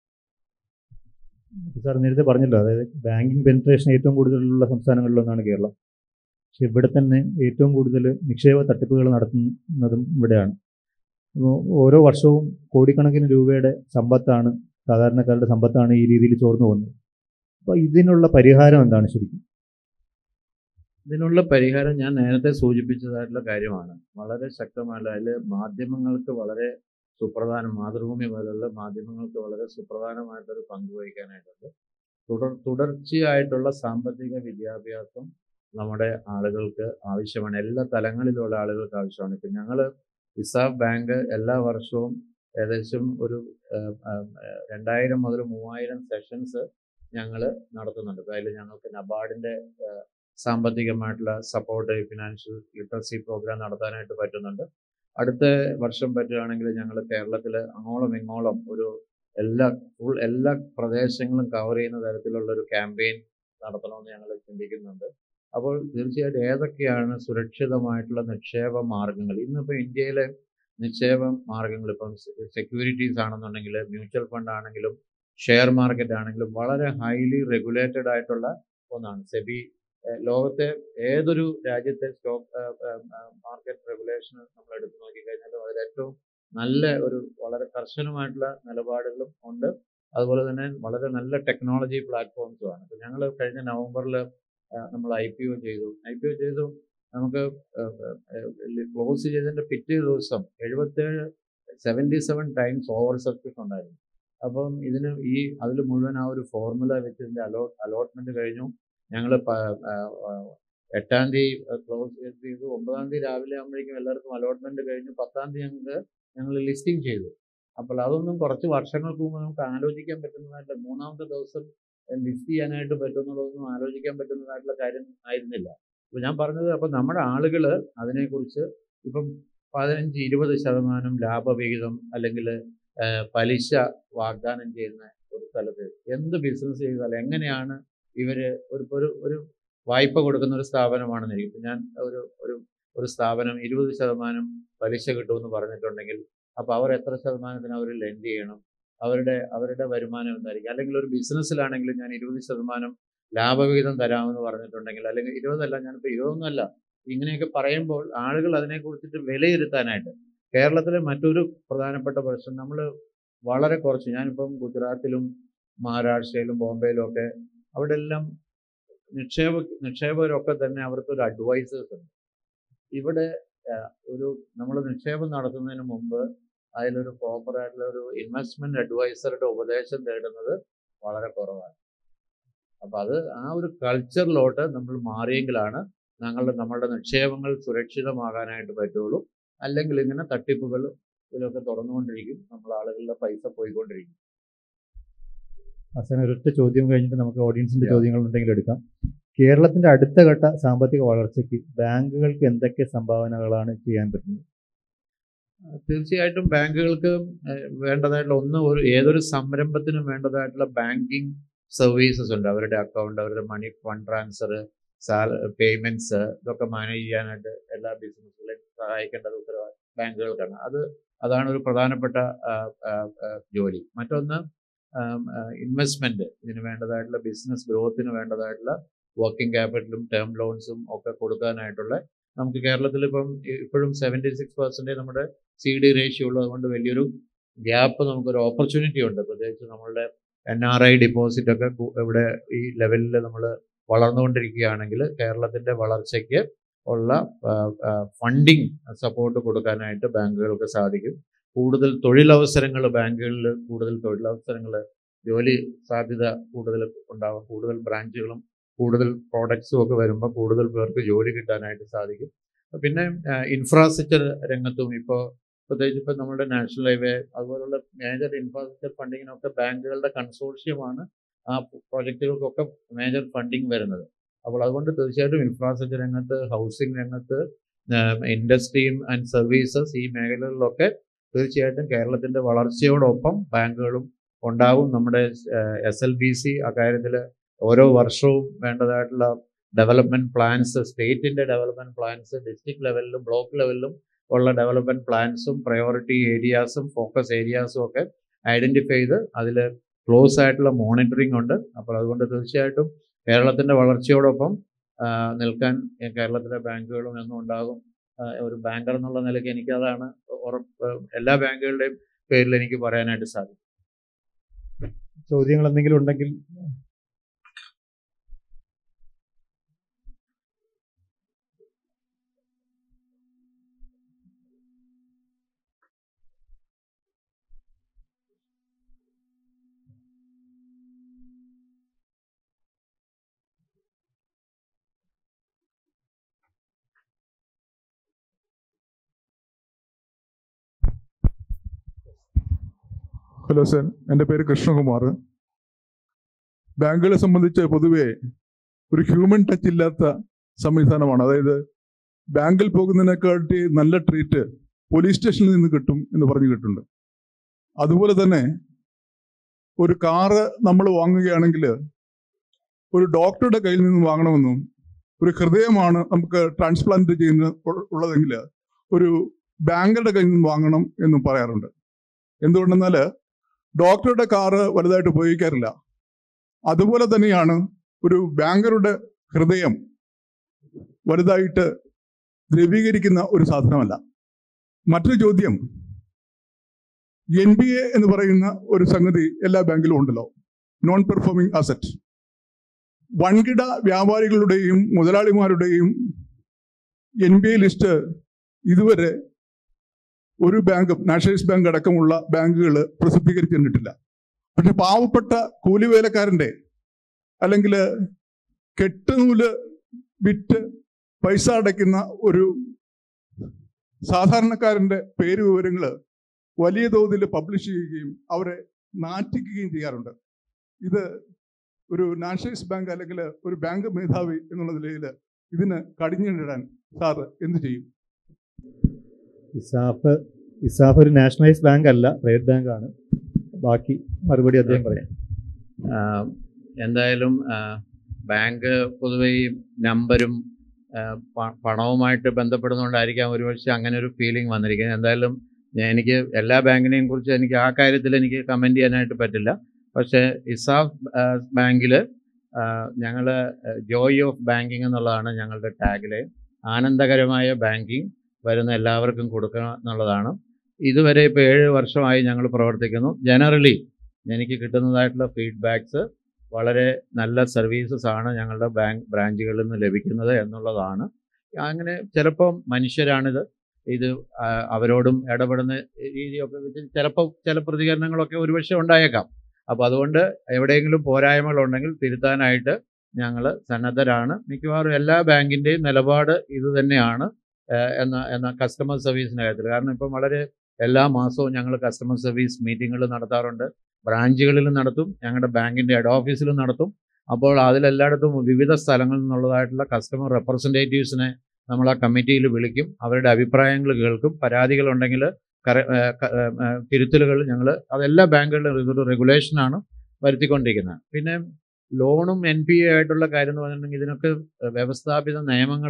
സാർ നേരത്തെ പറഞ്ഞല്ലോ അതായത് ബാങ്കിങ് പെനിട്രേഷൻ ഏറ്റവും കൂടുതലുള്ള സംസ്ഥാനങ്ങളിലൊന്നാണ് കേരളം പക്ഷെ ഇവിടെ തന്നെ ഏറ്റവും കൂടുതൽ നിക്ഷേപ തട്ടിപ്പുകൾ നടത്തുന്നതും ഇവിടെയാണ് അപ്പോൾ ഓരോ വർഷവും കോടിക്കണക്കിന് രൂപയുടെ സമ്പത്താണ് സാധാരണക്കാരുടെ സമ്പത്താണ് ഈ രീതിയിൽ ചോർന്നു പോകുന്നത് അപ്പോൾ ഇതിനുള്ള പരിഹാരം എന്താണ് ശരിക്കും ഇതിനുള്ള പരിഹാരം ഞാൻ നേരത്തെ സൂചിപ്പിച്ചതായിട്ടുള്ള കാര്യമാണ് വളരെ ശക്തമായ അതിൽ മാധ്യമങ്ങൾക്ക് വളരെ സുപ്രധാനം മാതൃഭൂമി പോലുള്ള മാധ്യമങ്ങൾക്ക് വളരെ സുപ്രധാനമായിട്ടൊരു പങ്ക് വഹിക്കാനായിട്ടുണ്ട് തുടർ തുടർച്ചയായിട്ടുള്ള സാമ്പത്തിക വിദ്യാഭ്യാസം നമ്മുടെ ആളുകൾക്ക് ആവശ്യമാണ് എല്ലാ തലങ്ങളിലുള്ള ആളുകൾക്ക് ആവശ്യമാണ് ഇപ്പം ഞങ്ങൾ റിസർവ് ബാങ്ക് എല്ലാ വർഷവും ഏകദേശം ഒരു രണ്ടായിരം മുതൽ മൂവായിരം സെഷൻസ് ഞങ്ങൾ നടത്തുന്നുണ്ട് അപ്പോൾ അതിൽ ഞങ്ങൾക്ക് നബാർഡിൻ്റെ സാമ്പത്തികമായിട്ടുള്ള സപ്പോർട്ട് ഫിനാൻഷ്യൽ ലിറ്ററസി പ്രോഗ്രാം നടത്താനായിട്ട് പറ്റുന്നുണ്ട് അടുത്ത വർഷം പറ്റുകയാണെങ്കിൽ ഞങ്ങൾ കേരളത്തിൽ അങ്ങോളം ഇങ്ങോളം ഒരു എല്ലാ ഫുൾ എല്ലാ പ്രദേശങ്ങളും കവർ ചെയ്യുന്ന തരത്തിലുള്ള ഒരു ക്യാമ്പയിൻ നടത്തണമെന്ന് ഞങ്ങൾ ചിന്തിക്കുന്നുണ്ട് അപ്പോൾ തീർച്ചയായിട്ടും ഏതൊക്കെയാണ് സുരക്ഷിതമായിട്ടുള്ള നിക്ഷേപ മാർഗങ്ങൾ ഇന്നിപ്പോൾ ഇന്ത്യയിലെ നിക്ഷേപ മാർഗങ്ങൾ ഇപ്പം സെക്യൂരിറ്റീസ് ആണെന്നുണ്ടെങ്കിൽ മ്യൂച്വൽ ഫണ്ട് ആണെങ്കിലും ഷെയർ മാർക്കറ്റ് ആണെങ്കിലും വളരെ ഹൈലി റെഗുലേറ്റഡ് ആയിട്ടുള്ള ഒന്നാണ് സെബി ലോകത്തെ ഏതൊരു രാജ്യത്തെ സ്റ്റോക്ക് മാർക്കറ്റ് റെഗുലേഷൻ നമ്മൾ എടുത്തു നോക്കിക്കഴിഞ്ഞാൽ അതിൽ ഏറ്റവും നല്ല ഒരു വളരെ കർശനമായിട്ടുള്ള നിലപാടുകളും ഉണ്ട് അതുപോലെ തന്നെ വളരെ നല്ല ടെക്നോളജി പ്ലാറ്റ്ഫോംസും ആണ് അപ്പോൾ ഞങ്ങൾ കഴിഞ്ഞ നവംബറിൽ നമ്മൾ ഐ പി ഒ ചെയ്തു ഐ പി ഒ ചെയ്തു നമുക്ക് ക്ലോസ് ചെയ്തതിൻ്റെ പിറ്റേ ദിവസം എഴുപത്തേഴ് seventy seven times oversubscription ഉണ്ടായിരുന്നു അപ്പം ഇതിന് ഈ അതിൽ മുഴുവൻ ആ ഒരു ഫോർമുല വെച്ച് ഇതിൻ്റെ അലോട്ട് അലോട്ട്മെൻറ്റ് കഴിഞ്ഞു ഞങ്ങൾ എട്ടാം തീയതി ക്ലോസ് ചെയ്തു ഒമ്പതാം തീയതി രാവിലെ ആകുമ്പോഴേക്കും എല്ലാവർക്കും അലോട്ട്മെൻറ്റ് കഴിഞ്ഞു പത്താം തീയതി ഞങ്ങൾക്ക് ഞങ്ങൾ ലിസ്റ്റിംഗ് ചെയ്തു അപ്പോൾ അതൊന്നും കുറച്ച് വർഷങ്ങൾക്ക് മുമ്പ് നമുക്ക് ആലോചിക്കാൻ പറ്റുന്നതായിട്ടില്ല മൂന്നാമത്തെ ദിവസം ലിസ്റ്റ് ചെയ്യാനായിട്ട് പറ്റുന്നുള്ളതൊന്നും ആലോചിക്കാൻ പറ്റുന്നതായിട്ടുള്ള കാര്യം ആയിരുന്നില്ല അപ്പോൾ ഞാൻ പറഞ്ഞത് അപ്പോൾ നമ്മുടെ ആളുകൾ അതിനെക്കുറിച്ച് ഇപ്പം പതിനഞ്ച് ഇരുപത് ശതമാനം ലാഭവിഹിതം അല്ലെങ്കിൽ പലിശ വാഗ്ദാനം ചെയ്യുന്ന ഒരു സ്ഥലത്ത് എന്ത് ബിസിനസ് ചെയ്താൽ എങ്ങനെയാണ് ഇവർ ഒരു ഒരു ഒരു വായ്പ കൊടുക്കുന്ന ഒരു സ്ഥാപനമാണെന്നിരിക്കും ഇപ്പം ഞാൻ ഒരു ഒരു ഒരു സ്ഥാപനം ഇരുപത് ശതമാനം പലിശ കിട്ടുമെന്ന് പറഞ്ഞിട്ടുണ്ടെങ്കിൽ അപ്പോൾ അവർ എത്ര ശതമാനത്തിന് അവർ ലെൻഡ് ചെയ്യണം അവരുടെ അവരുടെ വരുമാനം എന്തായിരിക്കും അല്ലെങ്കിൽ ഒരു ബിസിനസ്സിലാണെങ്കിൽ ഞാൻ ഇരുപത് ശതമാനം ലാഭവിഹിതം തരാമെന്ന് പറഞ്ഞിട്ടുണ്ടെങ്കിൽ അല്ലെങ്കിൽ ഇരുപതല്ല ഞാനിപ്പോൾ ഇരുപതൊന്നുമല്ല ഇങ്ങനെയൊക്കെ പറയുമ്പോൾ ആളുകൾ അതിനെക്കുറിച്ചിട്ട് വിലയിരുത്താനായിട്ട് കേരളത്തിലെ മറ്റൊരു പ്രധാനപ്പെട്ട പ്രശ്നം നമ്മൾ വളരെ കുറച്ച് ഞാനിപ്പം ഗുജറാത്തിലും മഹാരാഷ്ട്രയിലും ബോംബെയിലും ഒക്കെ അവിടെ എല്ലാം നിക്ഷേപ നിക്ഷേപകരൊക്കെ തന്നെ അവർക്കൊരു അഡ്വൈസേഴ്സ് ഉണ്ട് ഇവിടെ ഒരു നമ്മൾ നിക്ഷേപം നടത്തുന്നതിന് മുമ്പ് അതിലൊരു പ്രോപ്പറായിട്ടുള്ള ഒരു ഇൻവെസ്റ്റ്മെന്റ് അഡ്വൈസറുടെ ഉപദേശം തേടുന്നത് വളരെ കുറവാണ് അപ്പം അത് ആ ഒരു കൾച്ചറിലോട്ട് നമ്മൾ മാറിയെങ്കിലാണ് ഞങ്ങളുടെ നമ്മളുടെ നിക്ഷേപങ്ങൾ സുരക്ഷിതമാകാനായിട്ട് പറ്റുള്ളൂ അല്ലെങ്കിൽ ഇങ്ങനെ തട്ടിപ്പുകൾ ഇതിലൊക്കെ തുറന്നുകൊണ്ടിരിക്കും നമ്മൾ ആളുകളുടെ പൈസ പോയിക്കൊണ്ടിരിക്കും അവസാനം ഒരൊറ്റ ചോദ്യം കഴിഞ്ഞിട്ട് നമുക്ക് ഓഡിയൻസിന്റെ Yeah. ചോദ്യങ്ങൾ ഉണ്ടെങ്കിൽ എടുക്കാം കേരളത്തിന്റെ അടുത്ത ഘട്ട സാമ്പത്തിക വളർച്ചയ്ക്ക് ബാങ്കുകൾക്ക് എന്തൊക്കെ സംഭാവനകളാണ് ചെയ്യാൻ പറ്റുന്നത് തീർച്ചയായിട്ടും ബാങ്കുകൾക്ക് ഏഹ്, വേണ്ടതായിട്ടുള്ള ഒന്ന് ഒരു ഏതൊരു സംരംഭത്തിനും വേണ്ടതായിട്ടുള്ള ബാങ്കിങ് സർവീസസ് ഉണ്ട് അവരുടെ അക്കൗണ്ട് അവരുടെ മണി ഫണ്ട് ട്രാൻസ്ഫർ സാല പേയ്മെന്റ്സ് ഇതൊക്കെ മാനേജ് ചെയ്യാനായിട്ട് എല്ലാ ബിസിനസ്സുകളെയും സഹായിക്കേണ്ടത് ഉത്തരവാദ ബാങ്കുകൾക്കാണ് അത് അതാണ് ഒരു പ്രധാനപ്പെട്ട ആ, ആ, ആ, ജോലി മറ്റൊന്ന് ഇൻവെസ്റ്റ്മെന്റ് ഇതിന് വേണ്ടതായിട്ടുള്ള ബിസിനസ് ഗ്രോത്തിന് വേണ്ടതായിട്ടുള്ള വർക്കിംഗ് ക്യാപിറ്റലും ടേം ലോൺസും ഒക്കെ കൊടുക്കാനായിട്ടുള്ള നമുക്ക് കേരളത്തിൽ ഇപ്പം ഇ- ഇപ്പോഴും സെവൻറ്റി സിക്സ് പെർസെൻറ്റേജ് നമ്മുടെ സി ഡി റേഷ്യോ ഉള്ളത് കൊണ്ട് വലിയൊരു ഗ്യാപ്പ് നമുക്കൊരു ഓപ്പർച്യൂണിറ്റി ഉണ്ട് പ്രത്യേകിച്ച് നമ്മളുടെ എൻ ആർ ഐ ഡിപ്പോസിറ്റ് ഒക്കെ കു- ഇവിടെ ഈ ലെവലിൽ നമ്മൾ വളർന്നുകൊണ്ടിരിക്കുകയാണെങ്കിൽ കേരളത്തിൻ്റെ വളർച്ചയ്ക്ക് ഉള്ള ഫണ്ടിങ് സപ്പോർട്ട് കൊടുക്കാനായിട്ട് ബാങ്കുകൾക്ക് സാധിക്കും കൂടുതൽ തൊഴിലവസരങ്ങൾ ബാങ്കുകളിൽ കൂടുതൽ തൊഴിലവസരങ്ങൾ ജോലി സാധ്യത കൂടുതൽ ഉണ്ടാവും കൂടുതൽ ബ്രാഞ്ചുകളും കൂടുതൽ പ്രോഡക്ട്സും ഒക്കെ വരുമ്പോൾ കൂടുതൽ പേർക്ക് ജോലി കിട്ടാനായിട്ട് സാധിക്കും പിന്നെ ഇൻഫ്രാസ്ട്രക്ചർ രംഗത്തും ഇപ്പോൾ പ്രത്യേകിച്ച് ഇപ്പോൾ നമ്മുടെ നാഷണൽ ഹൈവേ അതുപോലുള്ള മേജർ ഇൻഫ്രാസ്ട്രക്ചർ ഫണ്ടിങ്ങിനൊക്കെ ബാങ്കുകളുടെ കൺസോർഷ്യമാണ് ആ പ്രോജക്റ്റുകൾക്കൊക്കെ മേജർ ഫണ്ടിങ് വരുന്നത് അപ്പോൾ അതുകൊണ്ട് തീർച്ചയായിട്ടും ഇൻഫ്രാസ്ട്രക്ചർ രംഗത്ത് ഹൗസിംഗ് രംഗത്ത് ഇൻഡസ്ട്രിയും ആൻഡ് സർവീസസ് ഈ മേഖലകളിലൊക്കെ തീർച്ചയായിട്ടും കേരളത്തിൻ്റെ വളർച്ചയോടൊപ്പം ബാങ്കുകളും ഉണ്ടാവും നമ്മുടെ എസ് എൽ ബി സി അക്കാര്യത്തിൽ ഓരോ വർഷവും വേണ്ടതായിട്ടുള്ള ഡെവലപ്മെന്റ് പ്ലാൻസ് സ്റ്റേറ്റിന്റെ ഡെവലപ്മെന്റ് പ്ലാൻസ് ഡിസ്ട്രിക്ട് ലെവലിലും ബ്ലോക്ക് ലെവലിലും ഉള്ള ഡെവലപ്മെന്റ് പ്ലാൻസും പ്രയോറിറ്റി ഏരിയാസും ഫോക്കസ് ഏരിയാസും ഒക്കെ ഐഡന്റിഫൈ ചെയ്ത് അതിൽ ക്ലോസ് ആയിട്ടുള്ള മോണിറ്ററിംഗ് ഉണ്ട് അപ്പോൾ അതുകൊണ്ട് തീർച്ചയായിട്ടും കേരളത്തിന്റെ വളർച്ചയോടൊപ്പം ആ, നിൽക്കാൻ കേരളത്തിലെ ബാങ്കുകളും എന്നും ഉണ്ടാകും ആ, ഒരു ബാങ്കർ എന്നുള്ള നിലയ്ക്ക് എനിക്കതാണ് ഉറപ്പ് എല്ലാ ബാങ്കുകളുടെയും പേരിൽ എനിക്ക് പറയാനായിട്ട് സാധിക്കും ചോദ്യങ്ങൾ എന്തെങ്കിലും ഉണ്ടെങ്കിൽ ഹലോ സർ എൻ്റെ പേര് കൃഷ്ണകുമാർ ബാങ്കുകളെ സംബന്ധിച്ച് പൊതുവെ ഒരു ഹ്യൂമൻ ടച്ച് ഇല്ലാത്ത സംവിധാനമാണ് അതായത് ബാങ്കിൽ പോകുന്നതിനെക്കാട്ടി നല്ല ട്രീറ്റ് പോലീസ് സ്റ്റേഷനിൽ നിന്ന് കിട്ടും എന്ന് പറഞ്ഞു കേട്ടിട്ടുണ്ട് അതുപോലെ തന്നെ ഒരു കാറ് നമ്മൾ വാങ്ങുകയാണെങ്കിൽ ഒരു ഡോക്ടറുടെ കയ്യിൽ നിന്ന് വാങ്ങണമെന്നും ഒരു ഹൃദയമാണ് നമുക്ക് ട്രാൻസ്പ്ലാന്റ് ചെയ്യുന്ന ഉ- ഉള്ളതെങ്കിൽ ഒരു ബാങ്കറുടെ കയ്യിൽ നിന്ന് വാങ്ങണം എന്നും പറയാറുണ്ട് എന്തുകൊണ്ടെന്നാൽ ഡോക്ടറുടെ കാറ് വലുതായിട്ട് ഉപയോഗിക്കാറില്ല അതുപോലെ തന്നെയാണ് ഒരു ബാങ്കറുടെ ഹൃദയം വലുതായിട്ട് ദ്രവീകരിക്കുന്ന ഒരു സാധനമല്ല മറ്റൊരു ചോദ്യം എൻ ബി എ എന്ന് പറയുന്ന ഒരു സംഗതി എല്ലാ ബാങ്കിലും ഉണ്ടല്ലോ നോൺ പെർഫോമിംഗ് അസറ്റ് വൻകിട വ്യാപാരികളുടെയും മുതലാളിമാരുടെയും എൻ ബി എ ലിസ്റ്റ് ഇതുവരെ ഒരു ബാങ്കും നാഷണലൈസ് ബാങ്ക് അടക്കമുള്ള ബാങ്കുകൾ പ്രസിദ്ധീകരിച്ചിട്ടില്ല പക്ഷെ പാവപ്പെട്ട കൂലിവേലക്കാരൻ്റെ അല്ലെങ്കിൽ കെട്ടുനൂല് വിറ്റ് പൈസ അടയ്ക്കുന്ന ഒരു സാധാരണക്കാരൻ്റെ പേര് വിവരങ്ങൾ വലിയ തോതിൽ പബ്ലിഷ് ചെയ്യുകയും അവരെ നാറ്റിക്കുകയും ചെയ്യാറുണ്ട് ഇത് ഒരു നാഷണലൈസ് ബാങ്ക് അല്ലെങ്കിൽ ഒരു ബാങ്ക് മേധാവി എന്നുള്ള നിലയിൽ ഇതിന് കടിഞ്ഞിടാൻ സാറ് എന്ത് ചെയ്യും ഇസാഫ് ഇസാഫ് ഒരു നാഷണലൈസ് ബാങ്ക് അല്ല പ്രൈവറ്റ് ബാങ്ക് ആണ് ബാക്കി മറുപടി അദ്ദേഹം പറയാം ആഹ് എന്തായാലും ആഹ് ബാങ്ക് പൊതുവെ ഈ നമ്പരും ആഹ് പ- പണവുമായിട്ട് ബന്ധപ്പെടുന്നതുകൊണ്ടായിരിക്കാം ഒരുപക്ഷെ അങ്ങനെ ഒരു ഫീലിംഗ് വന്നിരിക്കുന്നത് എന്തായാലും ഞാൻ- എനിക്ക് എല്ലാ ബാങ്കിനെയും കുറിച്ച് എനിക്ക് ആ കാര്യത്തിൽ എനിക്ക് കമൻറ്റ് ചെയ്യാനായിട്ട് പറ്റില്ല പക്ഷേ ഇസാഫ് ബാങ്കിൽ ഞങ്ങൾ ജോയ് ഓഫ് ബാങ്കിങ് എന്നുള്ളതാണ് ഞങ്ങളുടെ ടാഗിലെ ആനന്ദകരമായ ബാങ്കിങ് വരുന്ന എല്ലാവർക്കും കൊടുക്കുക എന്നുള്ളതാണ് ഇതുവരെ ഇപ്പോൾ ഏഴ് വർഷമായി ഞങ്ങൾ പ്രവർത്തിക്കുന്നു ജനറലി എനിക്ക് കിട്ടുന്നതായിട്ടുള്ള ഫീഡ്ബാക്സ് വളരെ നല്ല സർവീസസ് ആണ് ഞങ്ങളുടെ ബാങ്ക് ബ്രാഞ്ചുകളിൽ നിന്ന് ലഭിക്കുന്നത് എന്നുള്ളതാണ് അങ്ങനെ ചിലപ്പം മനുഷ്യരാണിത് ഇത് ആ, അവരോടും ഇടപെടുന്ന രീതിയൊക്കെ വെച്ച് ചിലപ്പോൾ ചില പ്രതികരണങ്ങളൊക്കെ ഒരുപക്ഷെ ഉണ്ടായേക്കാം അപ്പോൾ അതുകൊണ്ട് എവിടെയെങ്കിലും പോരായ്മകളുണ്ടെങ്കിൽ തിരുത്താനായിട്ട് ഞങ്ങൾ സന്നദ്ധരാണ് മിക്കവാറും എല്ലാ ബാങ്കിൻ്റെയും നിലപാട് ഇത് തന്നെയാണ് ഏഹ് എന്ന എന്ന കസ്റ്റമർ സർവീസിൻ്റെ കാര്യത്തിൽ കാരണം ഇപ്പം വളരെ എല്ലാ മാസവും ഞങ്ങൾ കസ്റ്റമർ സർവീസ് മീറ്റിങ്ങുകൾ നടത്താറുണ്ട് ബ്രാഞ്ചുകളിലും നടത്തും ഞങ്ങളുടെ ബാങ്കിൻ്റെ ഹെഡ് ഓഫീസിലും നടത്തും അപ്പോൾ അതിലെല്ലായിടത്തും വിവിധ സ്ഥലങ്ങളിൽ നിന്നുള്ളതായിട്ടുള്ള കസ്റ്റമർ റെപ്രസെൻറ്റേറ്റീവ്സിനെ നമ്മൾ ആ കമ്മിറ്റിയിൽ വിളിക്കും അവരുടെ അഭിപ്രായങ്ങൾ കേൾക്കും പരാതികളുണ്ടെങ്കിൽ കര ഏഹ് ക- ഏഹ് ഏഹ് തിരുത്തലുകൾ ഞങ്ങൾ അതെല്ലാ ബാങ്കുകളിലും ഇതൊരു റെഗുലേഷനാണ് വരുത്തിക്കൊണ്ടിരിക്കുന്നത് പിന്നെ ലോണും എൻ പി എ ആയിട്ടുള്ള കാര്യം എന്ന് പറഞ്ഞിട്ടുണ്ടെങ്കിൽ ഇതിനൊക്കെ വ്യവസ്ഥാപിത നിയമങ്ങൾ